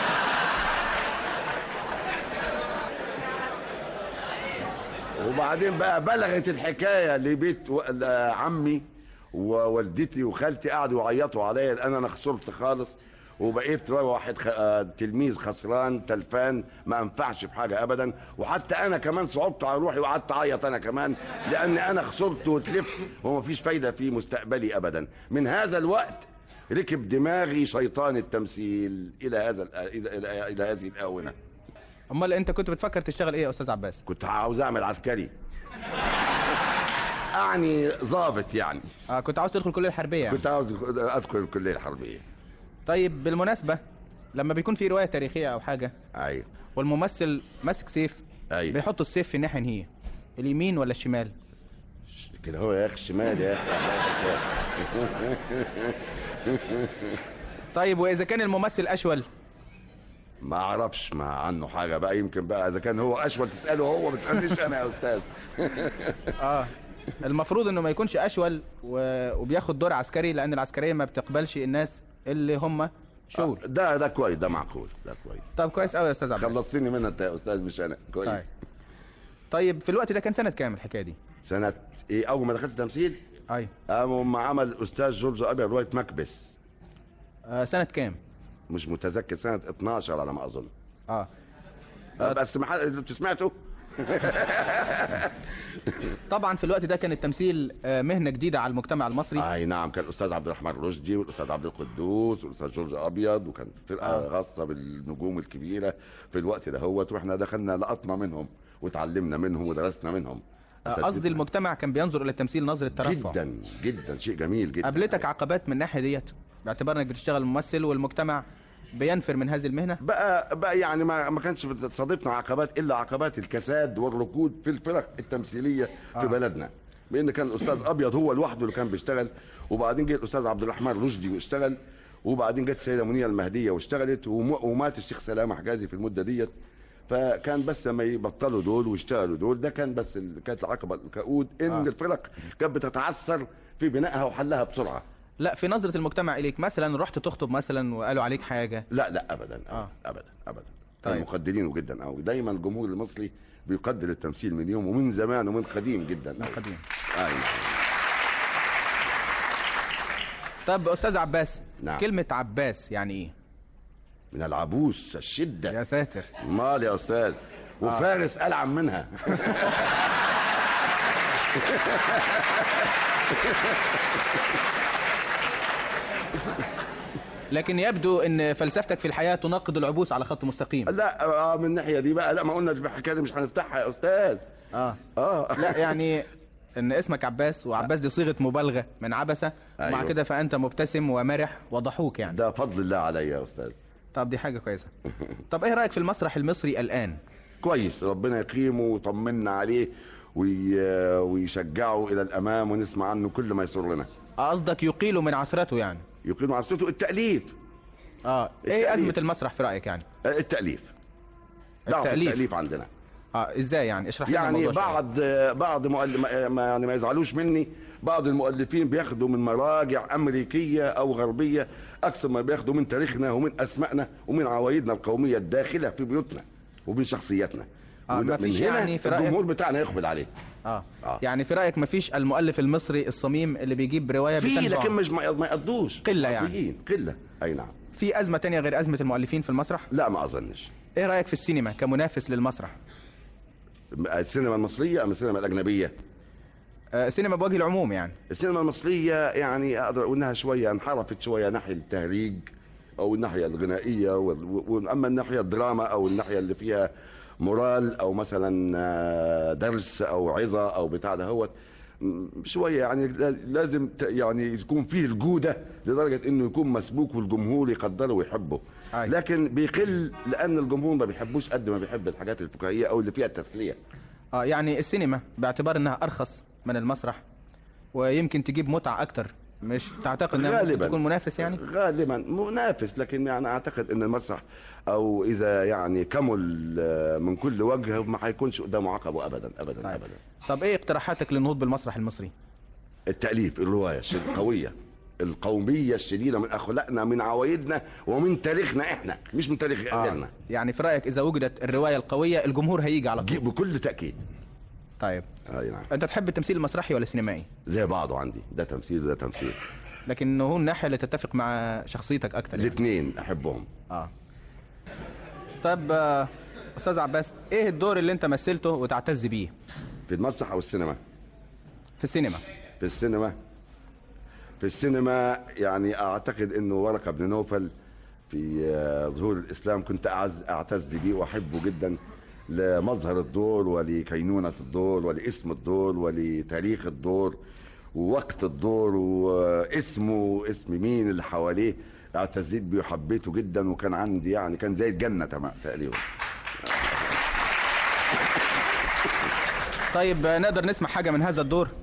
وبعدين بقى بلغت الحكايه لبيت و- ل- عمي ووالدتي وخالتي قعدوا يعيطوا عليا لان انا خسرت خالص وبقيت واحد خ... آه، تلميذ خسران تلفان ما انفعش بحاجه ابدا وحتى انا كمان صعبت على روحي وقعدت اعيط انا كمان لان انا خسرت وتلفت ومفيش فايده في مستقبلي ابدا من هذا الوقت ركب دماغي شيطان التمثيل الى هذا ال- الى الى, إلى هذه الاونه امال انت كنت بتفكر تشتغل ايه يا استاذ عباس كنت عاوز اعمل عسكري اعني ظابط يعني اه كنت عاوز تدخل الكليه الحربيه يعني. كنت عاوز ادخل الكليه الحربيه طيب بالمناسبه لما بيكون في روايه تاريخيه او حاجه ايوه والممثل ماسك سيف ايوه بيحط السيف في الناحيه هي اليمين ولا الشمال كده هو يا اخي الشمال يا اخي طيب واذا كان الممثل اشول ما اعرفش ما عنه حاجه بقى يمكن بقى اذا كان هو اشول تساله هو ما تسالنيش انا يا استاذ اه المفروض انه ما يكونش اشول و... وبياخد دور عسكري لان العسكريه ما بتقبلش الناس اللي هم شول ده ده كويس ده معقول ده كويس طب كويس قوي يا استاذ عبد خلصتني منها انت يا استاذ مش انا كويس طيب. طيب في الوقت ده كان سنه كام الحكايه دي سنه ايه اول ما دخلت تمثيل ايوه قام عمل الاستاذ جورج ابيض روايه مكبس آه سنه كام مش متذكر سنه 12 على ما اظن اه آه بس ما حد انتوا سمعتوا طبعا في الوقت ده كان التمثيل آه، مهنه جديده على المجتمع المصري اي نعم كان الاستاذ عبد الرحمن رشدي والاستاذ عبد القدوس والاستاذ جورج ابيض وكان فرقه آه. خاصه بالنجوم الكبيره في الوقت ده هوت واحنا دخلنا لقطنا منهم وتعلمنا منهم ودرسنا منهم آه، قصدي المجتمع كان بينظر الى التمثيل نظره ترفع جدا جدا شيء جميل جدا قابلتك عقبات من الناحيه ديت باعتبار انك بتشتغل ممثل والمجتمع بينفر من هذه المهنه بقى بقى يعني ما ما كانش بتصادفنا عقبات الا عقبات الكساد والركود في الفرق التمثيليه في آه. بلدنا بان كان الاستاذ ابيض هو لوحده اللي كان بيشتغل وبعدين جه الاستاذ عبد الرحمن رشدي واشتغل وبعدين جت السيده منيره المهديه واشتغلت وم- ومات الشيخ سلامه حجازي في المده ديت فكان بس ما يبطلوا دول ويشتغلوا دول ده كان بس ال- كانت العقبه الكؤود ان آه. آه. الفرق كانت بتتعثر في بنائها وحلها بسرعه لا في نظره المجتمع اليك مثلا رحت تخطب مثلا وقالوا عليك حاجه لا لا ابدا آه. ابدا ابدا طيب. طيب. مقدرينه جدا قوي دايما الجمهور المصري بيقدر التمثيل من يوم ومن زمان ومن قديم جدا من قديم اي طب استاذ عباس نعم. كلمه عباس يعني ايه من العبوس الشده يا ساتر مال يا استاذ وفارس العن منها لكن يبدو ان فلسفتك في الحياه تناقض العبوس على خط مستقيم لا آه من الناحيه دي بقى لا ما قلنا الحكايه دي مش هنفتحها يا استاذ اه اه لا يعني ان اسمك عباس وعباس دي صيغه مبالغه من عبسه ومع أيوه. كده فانت مبتسم ومرح وضحوك يعني ده فضل الله عليا يا استاذ طب دي حاجه كويسه طب ايه رايك في المسرح المصري الان كويس ربنا يقيمه ويطمنا عليه وي... ويشجعه الى الامام ونسمع عنه كل ما يسرنا قصدك يقيل من عثرته يعني يقيل من عثرته التاليف اه ايه التأليف. ازمه المسرح في رايك يعني آه، التاليف ضعف التأليف. التاليف عندنا اه ازاي يعني اشرح لنا يعني الموضوع شوية. بعض بعض مؤل... ما ما- يعني ما يزعلوش مني بعض المؤلفين بياخدوا من مراجع امريكيه او غربيه اكثر ما بياخدوا من تاريخنا ومن اسمائنا ومن عوايدنا القوميه الداخله في بيوتنا ومن شخصياتنا آه، ومن- ما فيش من هنا يعني في رأيك- الجمهور بتاعنا يقبل عليه اه آه. يعني في رايك مفيش المؤلف المصري الصميم اللي بيجيب روايه في بتنبع لكن مش ما ما يقضوش قله يعني عاديين، قله اي نعم في ازمه تانية غير ازمه المؤلفين في المسرح لا ما اظنش ايه رايك في السينما كمنافس للمسرح السينما المصريه ام السينما الاجنبيه آه السينما بوجه العموم يعني السينما المصرية يعني أقدر أقول إنها شوية انحرفت شوية ناحية التهريج أو الناحية الغنائية وال- و- أما الناحية الدراما أو الناحية اللي فيها مورال أو مثلا آه، درس أو عظة أو بتاع ده هو شوية يعني لا- لازم ت- يعني يكون فيه الجودة لدرجة إنه يكون مسبوك والجمهور يقدره ويحبه لكن بيقل لأن الجمهور ما بيحبوش قد ما بيحب الحاجات الفكاهية أو اللي فيها التسلية اه يعني السينما باعتبار انها ارخص من المسرح ويمكن تجيب متعه اكتر مش تعتقد انها ممكن غالبا تكون منافس يعني غالبا منافس لكن يعني اعتقد ان المسرح او اذا يعني كمل آه، من كل وجه ما هيكونش قدامه عقبه ابدا ابدا طيب. ابدا طب ايه اقتراحاتك للنهوض بالمسرح المصري التاليف الروايه الش- القويه القوميه الشديده من اخلاقنا من عوايدنا ومن تاريخنا احنا مش من تاريخ غيرنا يعني في رايك اذا وجدت الروايه القويه الجمهور هيجي على طول بكل تاكيد طيب اي نعم انت تحب التمثيل المسرحي ولا السينمائي زي بعضه عندي ده تمثيل وده تمثيل لكن هو الناحيه اللي تتفق مع شخصيتك اكتر يعني. الاثنين احبهم اه طب آه، استاذ عباس ايه الدور اللي انت مثلته وتعتز بيه في المسرح او السينما في السينما في السينما في السينما يعني اعتقد انه ورقه بن نوفل في آه، ظهور الاسلام كنت اعز اعتز بيه واحبه جدا لمظهر الدور ولكينونة الدور ولاسم الدور ولتاريخ الدور ووقت الدور واسمه اسم مين اللي حواليه اعتزيت بيه وحبيته جدا وكان عندي يعني كان زي الجنة تمام تقريبا طيب آه، نقدر نسمع حاجة من هذا الدور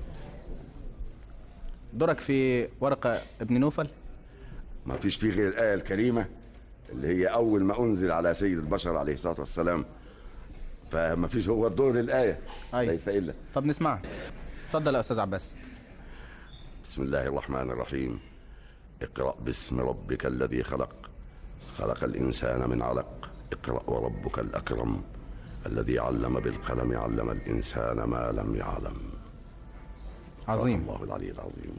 دورك في ورقة ابن نوفل ما فيش فيه غير الآية الكريمة اللي هي أول ما أنزل على سيد البشر عليه الصلاة والسلام فما فيش هو الدور الآية أيوة. ليس إلا طب نسمعها اتفضل يا أستاذ عباس بسم الله الرحمن الرحيم اقرأ باسم ربك الذي خلق خلق الإنسان من علق اقرأ وربك الأكرم الذي علم بالقلم علم الإنسان ما لم يعلم عظيم الله العلي العظيم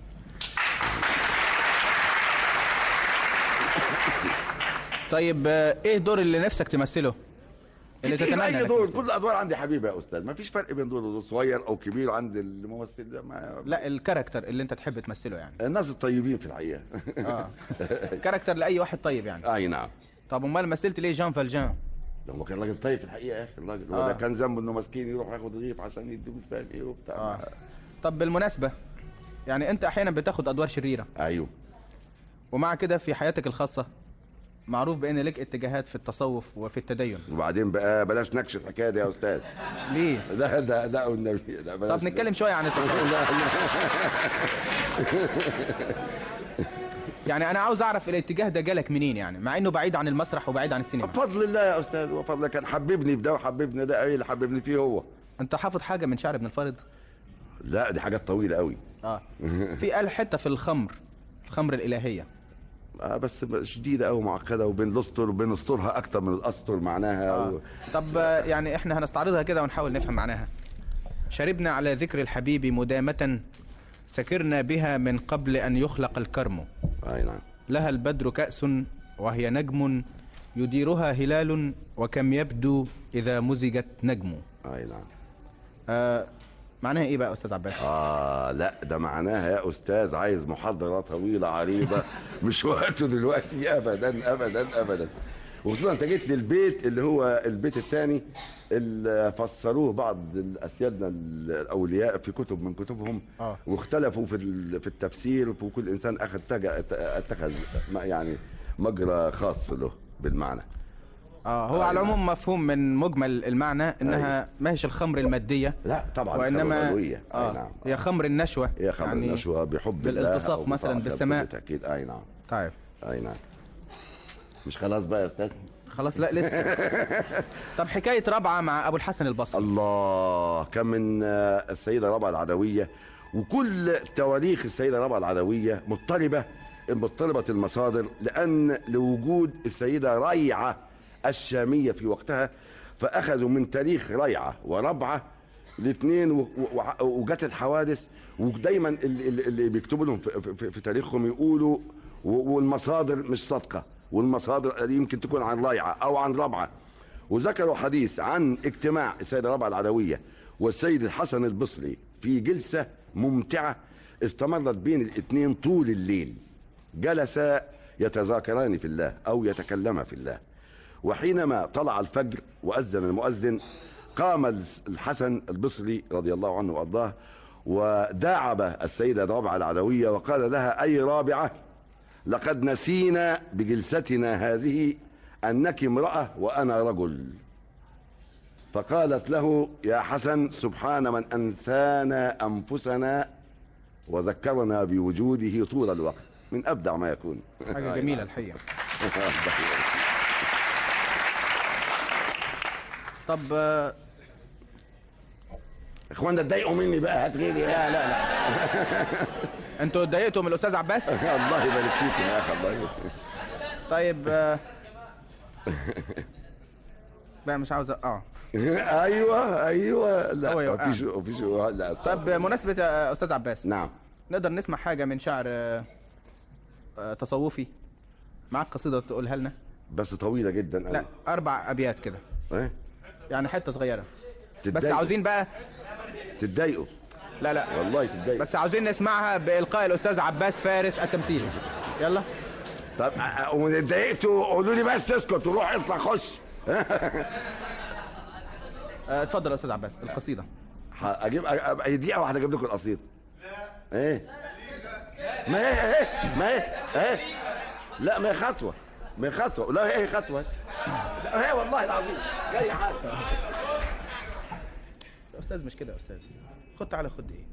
طيب آه، ايه الدور اللي نفسك تمثله اللي في تتمنى أي انك دور تمثله؟ كل الأدوار عندي حبيبة يا أستاذ ما فيش فرق بين دور ودور صغير أو كبير عند الممثل ده ما لا الكاركتر اللي انت تحب تمثله يعني الناس الطيبين في الحقيقة اه كاركتر لاي واحد طيب يعني أي نعم طب امال مثلت ليه جان فالجان ده هو كان راجل طيب في الحقيقة يا أخي الراجل هو آه. ده كان ذنبه إنه مسكين يروح ياخد رغيف عشان يديه مش فاهم إيه وبتاع آه. طب بالمناسبة يعني انت احيانا بتاخد ادوار شريرة ايوه ومع كده في حياتك الخاصة معروف بان لك اتجاهات في التصوف وفي التدين وبعدين بقى بلاش نكش الحكايه دي يا استاذ ليه؟ لا ده ده والنبي ده بلاش طب نتكلم شوية عن التصوف يعني انا عاوز اعرف الاتجاه ده جالك منين يعني مع انه بعيد عن المسرح وبعيد عن السينما بفضل الله يا استاذ وفضل كان حببني في ده وحببني ده ايه اللي حببني فيه هو انت حافظ حاجة من شعر ابن الفارض لا دي حاجات طويله قوي اه في قال حتة في الخمر الخمر الالهية آه بس شديده قوي معقده وبين الاسطر وبين اسطرها اكتر من الاسطر معناها آه. و... طب آه، يعني احنا هنستعرضها كده ونحاول نفهم معناها شربنا على ذكر الحبيب مدامة سكرنا بها من قبل أن يخلق الكرم أي نعم لها البدر كأس وهي نجم يديرها هلال وكم يبدو إذا مزجت نجم اي نعم آه معناها إيه بقى يا أستاذ عباس؟ اه لا ده معناها يا استاذ عايز محاضره طويله عريضه مش وقته دلوقتي ابدا ابدا ابدا وخصوصا انت جيت للبيت اللي هو البيت الثاني اللي فسروه بعض اسيادنا الاولياء في كتب من كتبهم آه. واختلفوا في ال- في التفسير وكل انسان اخذ تج- اتخذ ما- يعني مجرى خاص له بالمعنى آه هو على العموم مفهوم من مجمل المعنى إنها ما هيش الخمر المادية لا طبعا وإنما الغلوية. أي آه نعم. هي خمر النشوة هي خمر يعني النشوة بحب الله بالالتصاق أو مثلا بطاعته بالسماء بكل تأكيد أي نعم طيب أي نعم مش خلاص بقى يا أستاذ خلاص لا لسه طب حكاية رابعة مع أبو الحسن البصري الله كان من آه، السيدة ربع العدوية وكل تواريخ السيدة ربع العدوية مضطربة مضطربة المصادر لأن لوجود السيدة ريعة الشامية في وقتها فأخذوا من تاريخ ريعة وربعة الاثنين و- و- وجت الحوادث ودايما اللي, اللي- اللي بيكتبوا لهم في, في, في تاريخهم يقولوا و- والمصادر مش صادقة والمصادر يمكن تكون عن ريعة أو عن ربعة وذكروا حديث عن اجتماع السيدة ربعة العدوية والسيد الحسن البصري في جلسة ممتعة استمرت بين الاثنين طول الليل جلسا يتذاكران في الله أو يتكلما في الله وحينما طلع الفجر وأذن المؤذن قام الحسن البصري رضي الله عنه وأرضاه وداعب السيدة رابعة العدوية وقال لها أي رابعة لقد نسينا بجلستنا هذه أنك امرأة وأنا رجل فقالت له يا حسن سبحان من أنسانا أنفسنا وذكرنا بوجوده طول الوقت من أبدع ما يكون حاجة جميلة الحقيقة طب آه، اخوانا اتضايقوا مني بقى هات غيري لا لا لا انتوا اتضايقتوا من الاستاذ عباس الله يبارك فيك يا اخي الله يبارك فيك طيب آه، لا مش عاوز اه ايوه ايوه لا هو يوقعني. مفيش مفيش لا طب مناسبة يا استاذ عباس نعم نقدر نسمع حاجة من شعر آه، آه، تصوفي معاك قصيدة تقولها لنا بس طويله جدا لا اربع ابيات كده ايه يعني حتة صغيرة بس تتضايقوا. عاوزين بقى تتضايقوا لا لا والله تتضايقوا بس عاوزين نسمعها بإلقاء الأستاذ عباس فارس التمثيلي يلا طب أ- وان اتضايقتوا قولوا لي بس اسكت وروح اطلع خش آه، اتفضل يا استاذ عباس القصيده ح- اجيب أ- أ- دقيقه واحده اجيب لكم القصيده ايه ما هي ايه ما هي ايه لا ما هي خطوه ما هي خطوه لا هي خطوه لا هي والله العظيم جاي حاجه يا استاذ مش كده يا استاذ خد تعالى خد ايه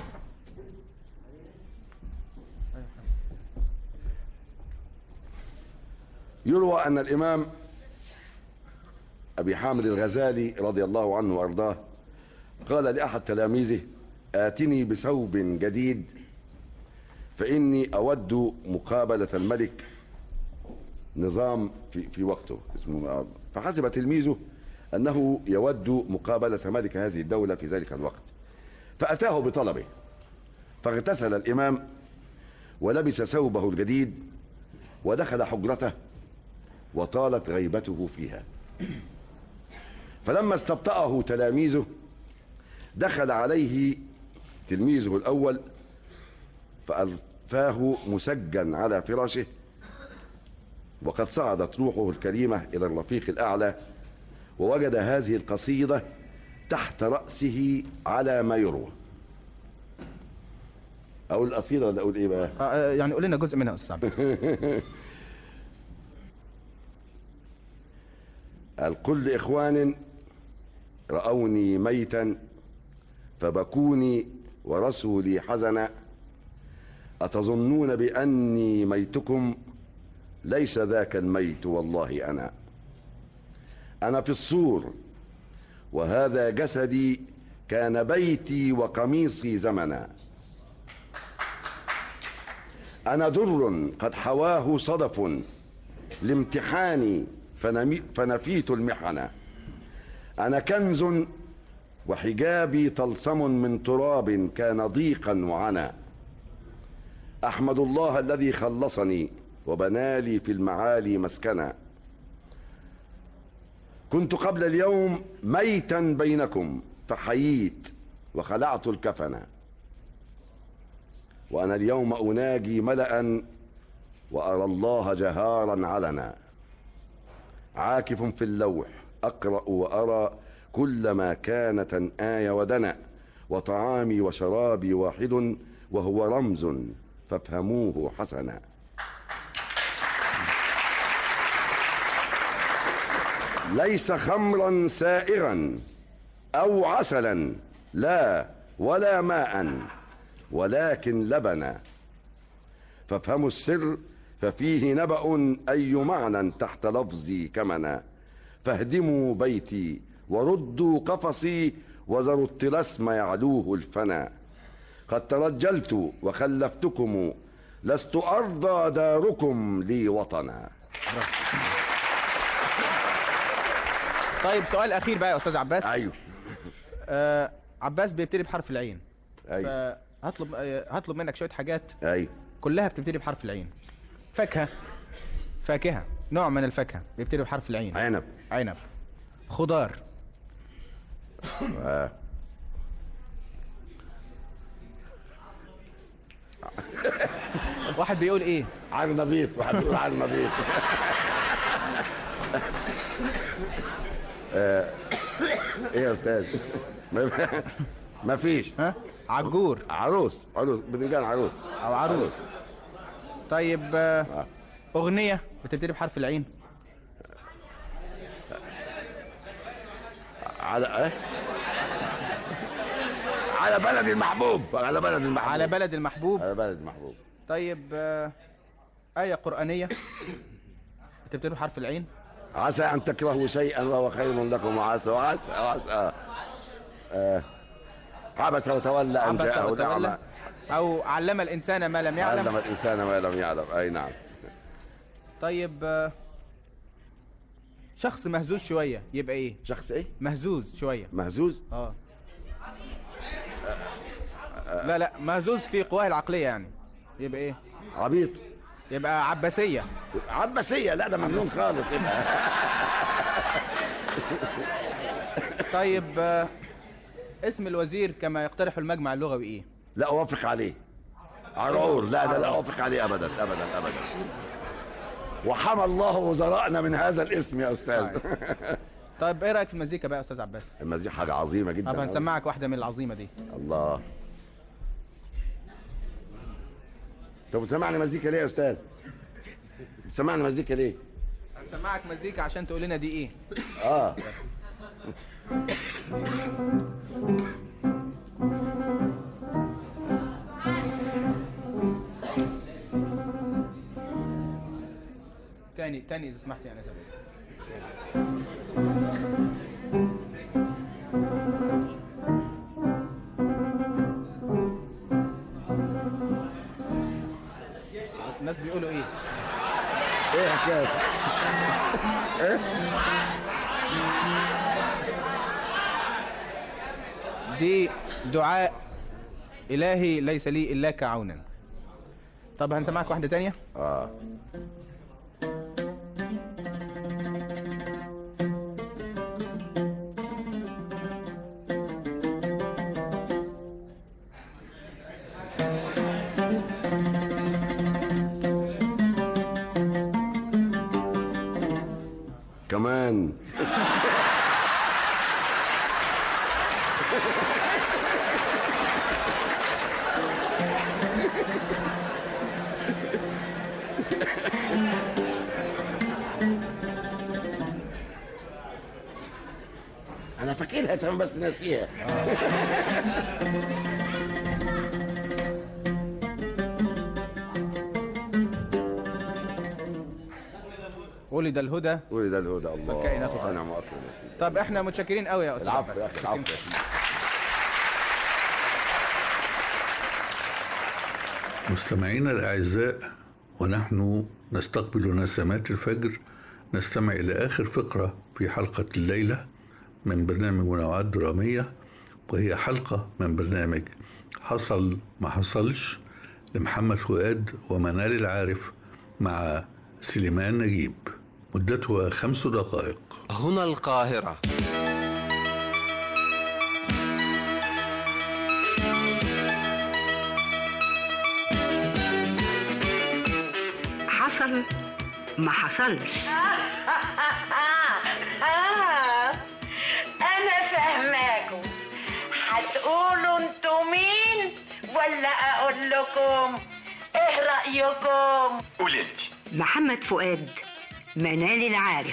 يروى أن الإمام أبي حامد الغزالي رضي الله عنه وأرضاه قال لأحد تلاميذه آتني بثوب جديد فإني أود مقابلة الملك نظام في, في وقته اسمه فحسب تلميذه أنه يود مقابلة ملك هذه الدولة في ذلك الوقت فأتاه بطلبه فاغتسل الإمام ولبس ثوبه الجديد ودخل حجرته وطالت غيبته فيها فلما استبطأه تلاميذه دخل عليه تلميذه الأول فألفاه مسجا على فراشه وقد صعدت روحه الكريمة إلى الرفيق الأعلى ووجد هذه القصيدة تحت رأسه على ما يروى أقول القصيدة ولا أقول إيه بقى؟ آه، يعني قول لنا جزء منها يا استاذ عباس قال قل لإخوان رأوني ميتا فبكوني ورسولي حزنا أتظنون بأني ميتكم ليس ذاك الميت والله أنا أنا في الصور وهذا جسدي كان بيتي وقميصي زمنا أنا در قد حواه صدف لامتحاني فنمي- فنفيت المحنة أنا كنز وحجابي طلسم من تراب كان ضيقا وعنا أحمد الله الذي خلصني وبنالي في المعالي مسكنا كنت قبل اليوم ميتا بينكم فحييت وخلعت الكفن وأنا اليوم أناجي ملأ وأرى الله جهارا علنا عاكف في اللوح أقرأ وأرى كل ما كانت آية ودنا وطعامي وشرابي واحد وهو رمز فافهموه حسنا ليس خمرا سائغا أو عسلا لا ولا ماء ولكن لبنا فافهموا السر ففيه نبأ أي معنى تحت لفظي كمنا فاهدموا بيتي وردوا قفصي وذروا الطلسم يعلوه الفنا قد ترجلت وخلفتكم لست أرضى داركم لي وطنا طيب سؤال اخير بقى يا استاذ عباس ايوه آه عباس بيبتدي بحرف العين أيوة. فهطلب آه، هطلب منك شويه حاجات ايوه كلها بتبتدي بحرف العين فاكهه فاكهه نوع من الفاكهه بيبتدي بحرف العين عنب عنب خضار آه. واحد بيقول ايه عرنبيط واحد بيقول عرنبيط آه، ايه يا استاذ ما- ما فيش ها عجور عروس عروس بتنجان عروس او عروس طيب آه، اغنيه بتبتدي بحرف العين على ايه على بلد المحبوب على بلد المحبوب على بلد المحبوب على بلد المحبوب طيب آه، آية قرآنية بتبتدي بحرف العين عسى ان تكرهوا شيئا وهو خير لكم وعسى وعسى وعسى آه. آه. عبس وتولى ان عبس جاءه وتولى الأعمى أو علم الإنسان ما لم علم يعلم الانسان ما لم يعلم اي نعم طيب آه، شخص مهزوز شوية يبقى إيه؟ شخص إيه؟ مهزوز شوية مهزوز اه لا لا مهزوز في قواه العقلية يعني يبقى إيه؟ عبيط يبقى عباسية عباسية لا ده مجنون خالص يبقى طيب آه، اسم الوزير كما يقترح المجمع اللغوي إيه؟ لا اوافق عليه عرعور لا ده لا اوافق عليه ابدا ابدا ابدا وحمى الله وزرائنا من هذا الاسم يا استاذ طيب ايه رايك في المزيكا بقى يا استاذ عباس المزيكا حاجه عظيمه جدا طب هنسمعك واحده من العظيمه دي الله طب سمعني مزيكا ليه يا استاذ سمعني مزيكا ليه هنسمعك مزيكا عشان تقول لنا دي ايه اه تاني تاني اذا سمحت يا انس عباس الناس بيقولوا ايه ايه حكايه ايه دي دعاء إلهي ليس لي إلاك عونا طب هنسمعك واحدة تانية اه كمان انا فاكرها تمام بس ناسيها ولد الهدى ولد الهدى الله والكائنات الخير. انا مؤكد يا سيدي طب احنا متشكرين قوي يا استاذ العفو عباس يا اخي العفو يا سيدي مستمعينا الأعزاء ونحن نستقبل نسمات الفجر نستمع إلى آخر فقرة في حلقة الليلة من برنامج منوعات درامية وهي حلقة من برنامج حصل ما حصلش لمحمد فؤاد ومنال العارف مع سليمان نجيب مدتها خمس دقائق هنا القاهرة حصل ما حصلش آه أنا فاهماكم هتقولوا انتوا مين ولا أقول لكم إيه رأيكم؟ قولي محمد فؤاد منال العارف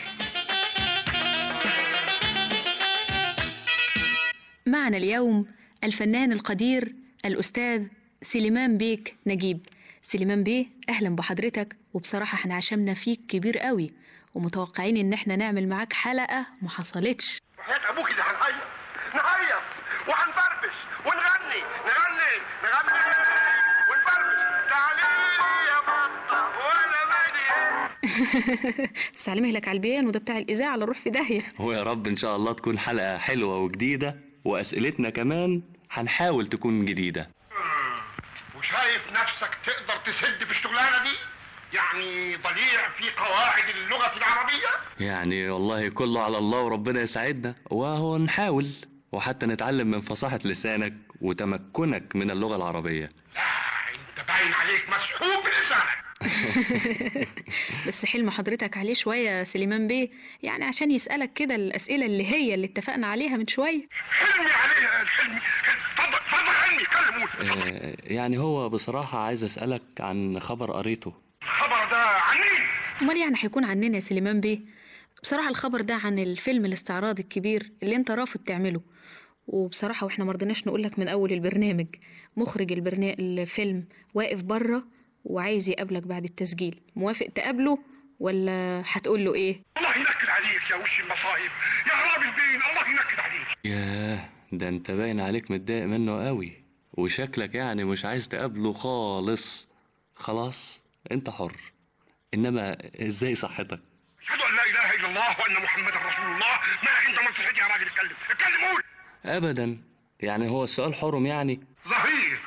معنا اليوم الفنان القدير الأستاذ سليمان بيك نجيب سليمان بيه أهلا بحضرتك وبصراحة احنا عشمنا فيك كبير قوي ومتوقعين ان احنا نعمل معاك حلقة ما حصلتش حياة ابوك اللي هنعيط نعيط وهنبربش ونغني نغني نغني ونبربش تعالي يا بطة وانا مالي بس على مهلك على البيان وده بتاع الإذاعة على الروح في داهية ويا رب إن شاء الله تكون حلقة حلوة وجديدة وأسئلتنا كمان هنحاول تكون جديدة وشايف نفسك تقدر تسد في الشغلانة دي يعني ضليع في قواعد اللغة العربية يعني والله كله على الله وربنا يساعدنا وهو نحاول وحتى نتعلم من فصاحة لسانك وتمكنك من اللغة العربية انت باين عليك مسحوب بلسانك بس حلم حضرتك عليه شوية يا سليمان بيه يعني عشان يسألك كده الأسئلة اللي هي اللي اتفقنا عليها من شوية حلمي عليه الحلمي اتفضل اتفضل حلمي كلم قول آه، يعني هو بصراحة عايز أسألك عن خبر قريته الخبر ده عن مين؟ أمال يعني هيكون عننا يا سليمان بيه بصراحة الخبر ده عن الفيلم الاستعراضي الكبير اللي انت رافض تعمله وبصراحة واحنا مرضناش نقولك من أول البرنامج مخرج البرنا... الفيلم واقف بره وعايز يقابلك بعد التسجيل موافق تقابله ولا هتقول له ايه الله ينكد عليك يا وش المصايب يا غراب الدين الله ينكد عليك ياه ده انت باين عليك متضايق منه قوي وشكلك يعني مش عايز تقابله خالص خلاص انت حر انما ازاي صحتك اشهد ان لا اله الا الله وان محمدا رسول الله مالك انت من صحتي يا راجل اتكلم اتكلم قول ابدا يعني هو السؤال حرم يعني ظريف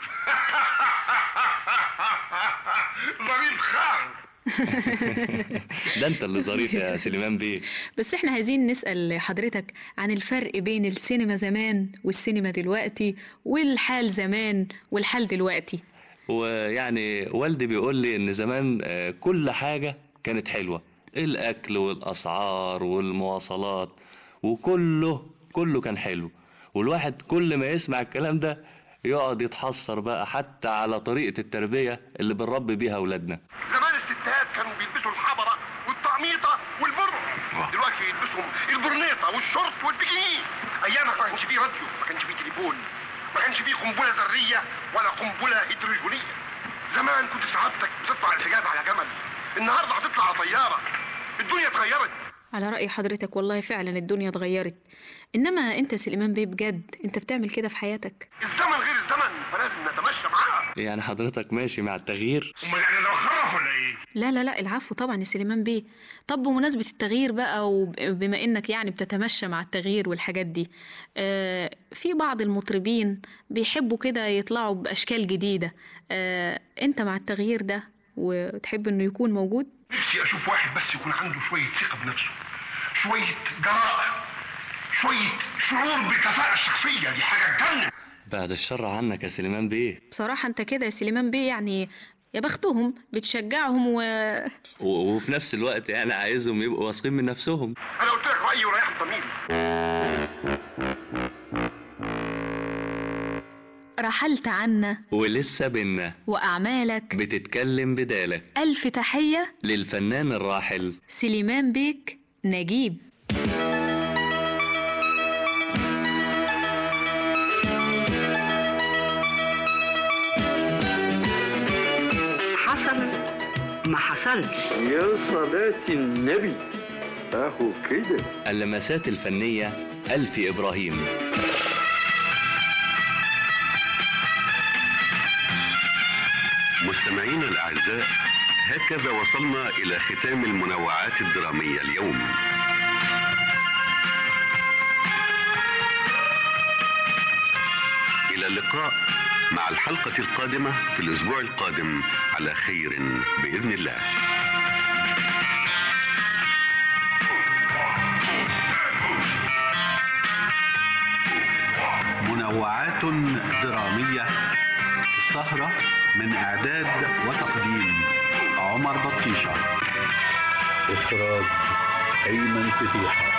ظريف خان ده انت اللي ظريف يا سليمان بيه بس احنا عايزين نسأل حضرتك عن الفرق بين السينما زمان والسينما دلوقتي والحال زمان والحال دلوقتي ويعني والدي بيقول لي ان زمان آه، كل حاجة كانت حلوة الاكل والاسعار والمواصلات وكله كله كان حلو والواحد كل ما يسمع الكلام ده يقعد يتحسر بقى حتى على طريقة التربية اللي بنربي بيها أولادنا زمان الستات كانوا بيلبسوا الحبرة والطعميطة والبر دلوقتي يلبسوا البرنيطة والشورت والبيكيني ايامها ما كانش فيه راديو ما كانش فيه تليفون ما كانش فيه قنبلة ذرية ولا قنبلة هيدروجينية زمان كنت سعادتك بتطلع الحجاز على جمل النهارده هتطلع على طيارة الدنيا اتغيرت على رأي حضرتك والله فعلا الدنيا اتغيرت إنما أنت سليمان بيه بجد أنت بتعمل كده في حياتك الزمن غير الزمن فلازم نتمشى معاه يعني حضرتك ماشي مع التغيير امال يعني لو خرف ولا ايه لا لا لا العفو طبعا يا سليمان بيه طب بمناسبة التغيير بقى وبما إنك يعني بتتمشى مع التغيير والحاجات دي آه في بعض المطربين بيحبوا كده يطلعوا بأشكال جديدة آه أنت مع التغيير ده وتحب إنه يكون موجود نفسي اشوف واحد بس يكون عنده شوية ثقة بنفسه شوية جراءة شوية شعور بالكفاءة الشخصية دي حاجة تجنن بعد الشر عنك يا سليمان بيه بصراحة أنت كده يا سليمان بيه يعني يا بختهم بتشجعهم و و- وفي نفس الوقت يعني عايزهم يبقوا واثقين من نفسهم انا قلت لك رأيي وريحت ضميري رحلت عنا ولسه بينا وأعمالك بتتكلم بدالك ألف تحية للفنان الراحل سليمان بيك نجيب حصل ما حصلش يا صلاة النبي اهو كده اللمسات الفنية ألفي إبراهيم مستمعينا الأعزاء هكذا وصلنا إلى ختام المنوعات الدرامية اليوم إلى اللقاء مع الحلقة القادمة في الأسبوع القادم على خير بإذن الله منوعات درامية السهرة من إعداد وتقديم عمر بطيشة إخراج أيمن فتيحة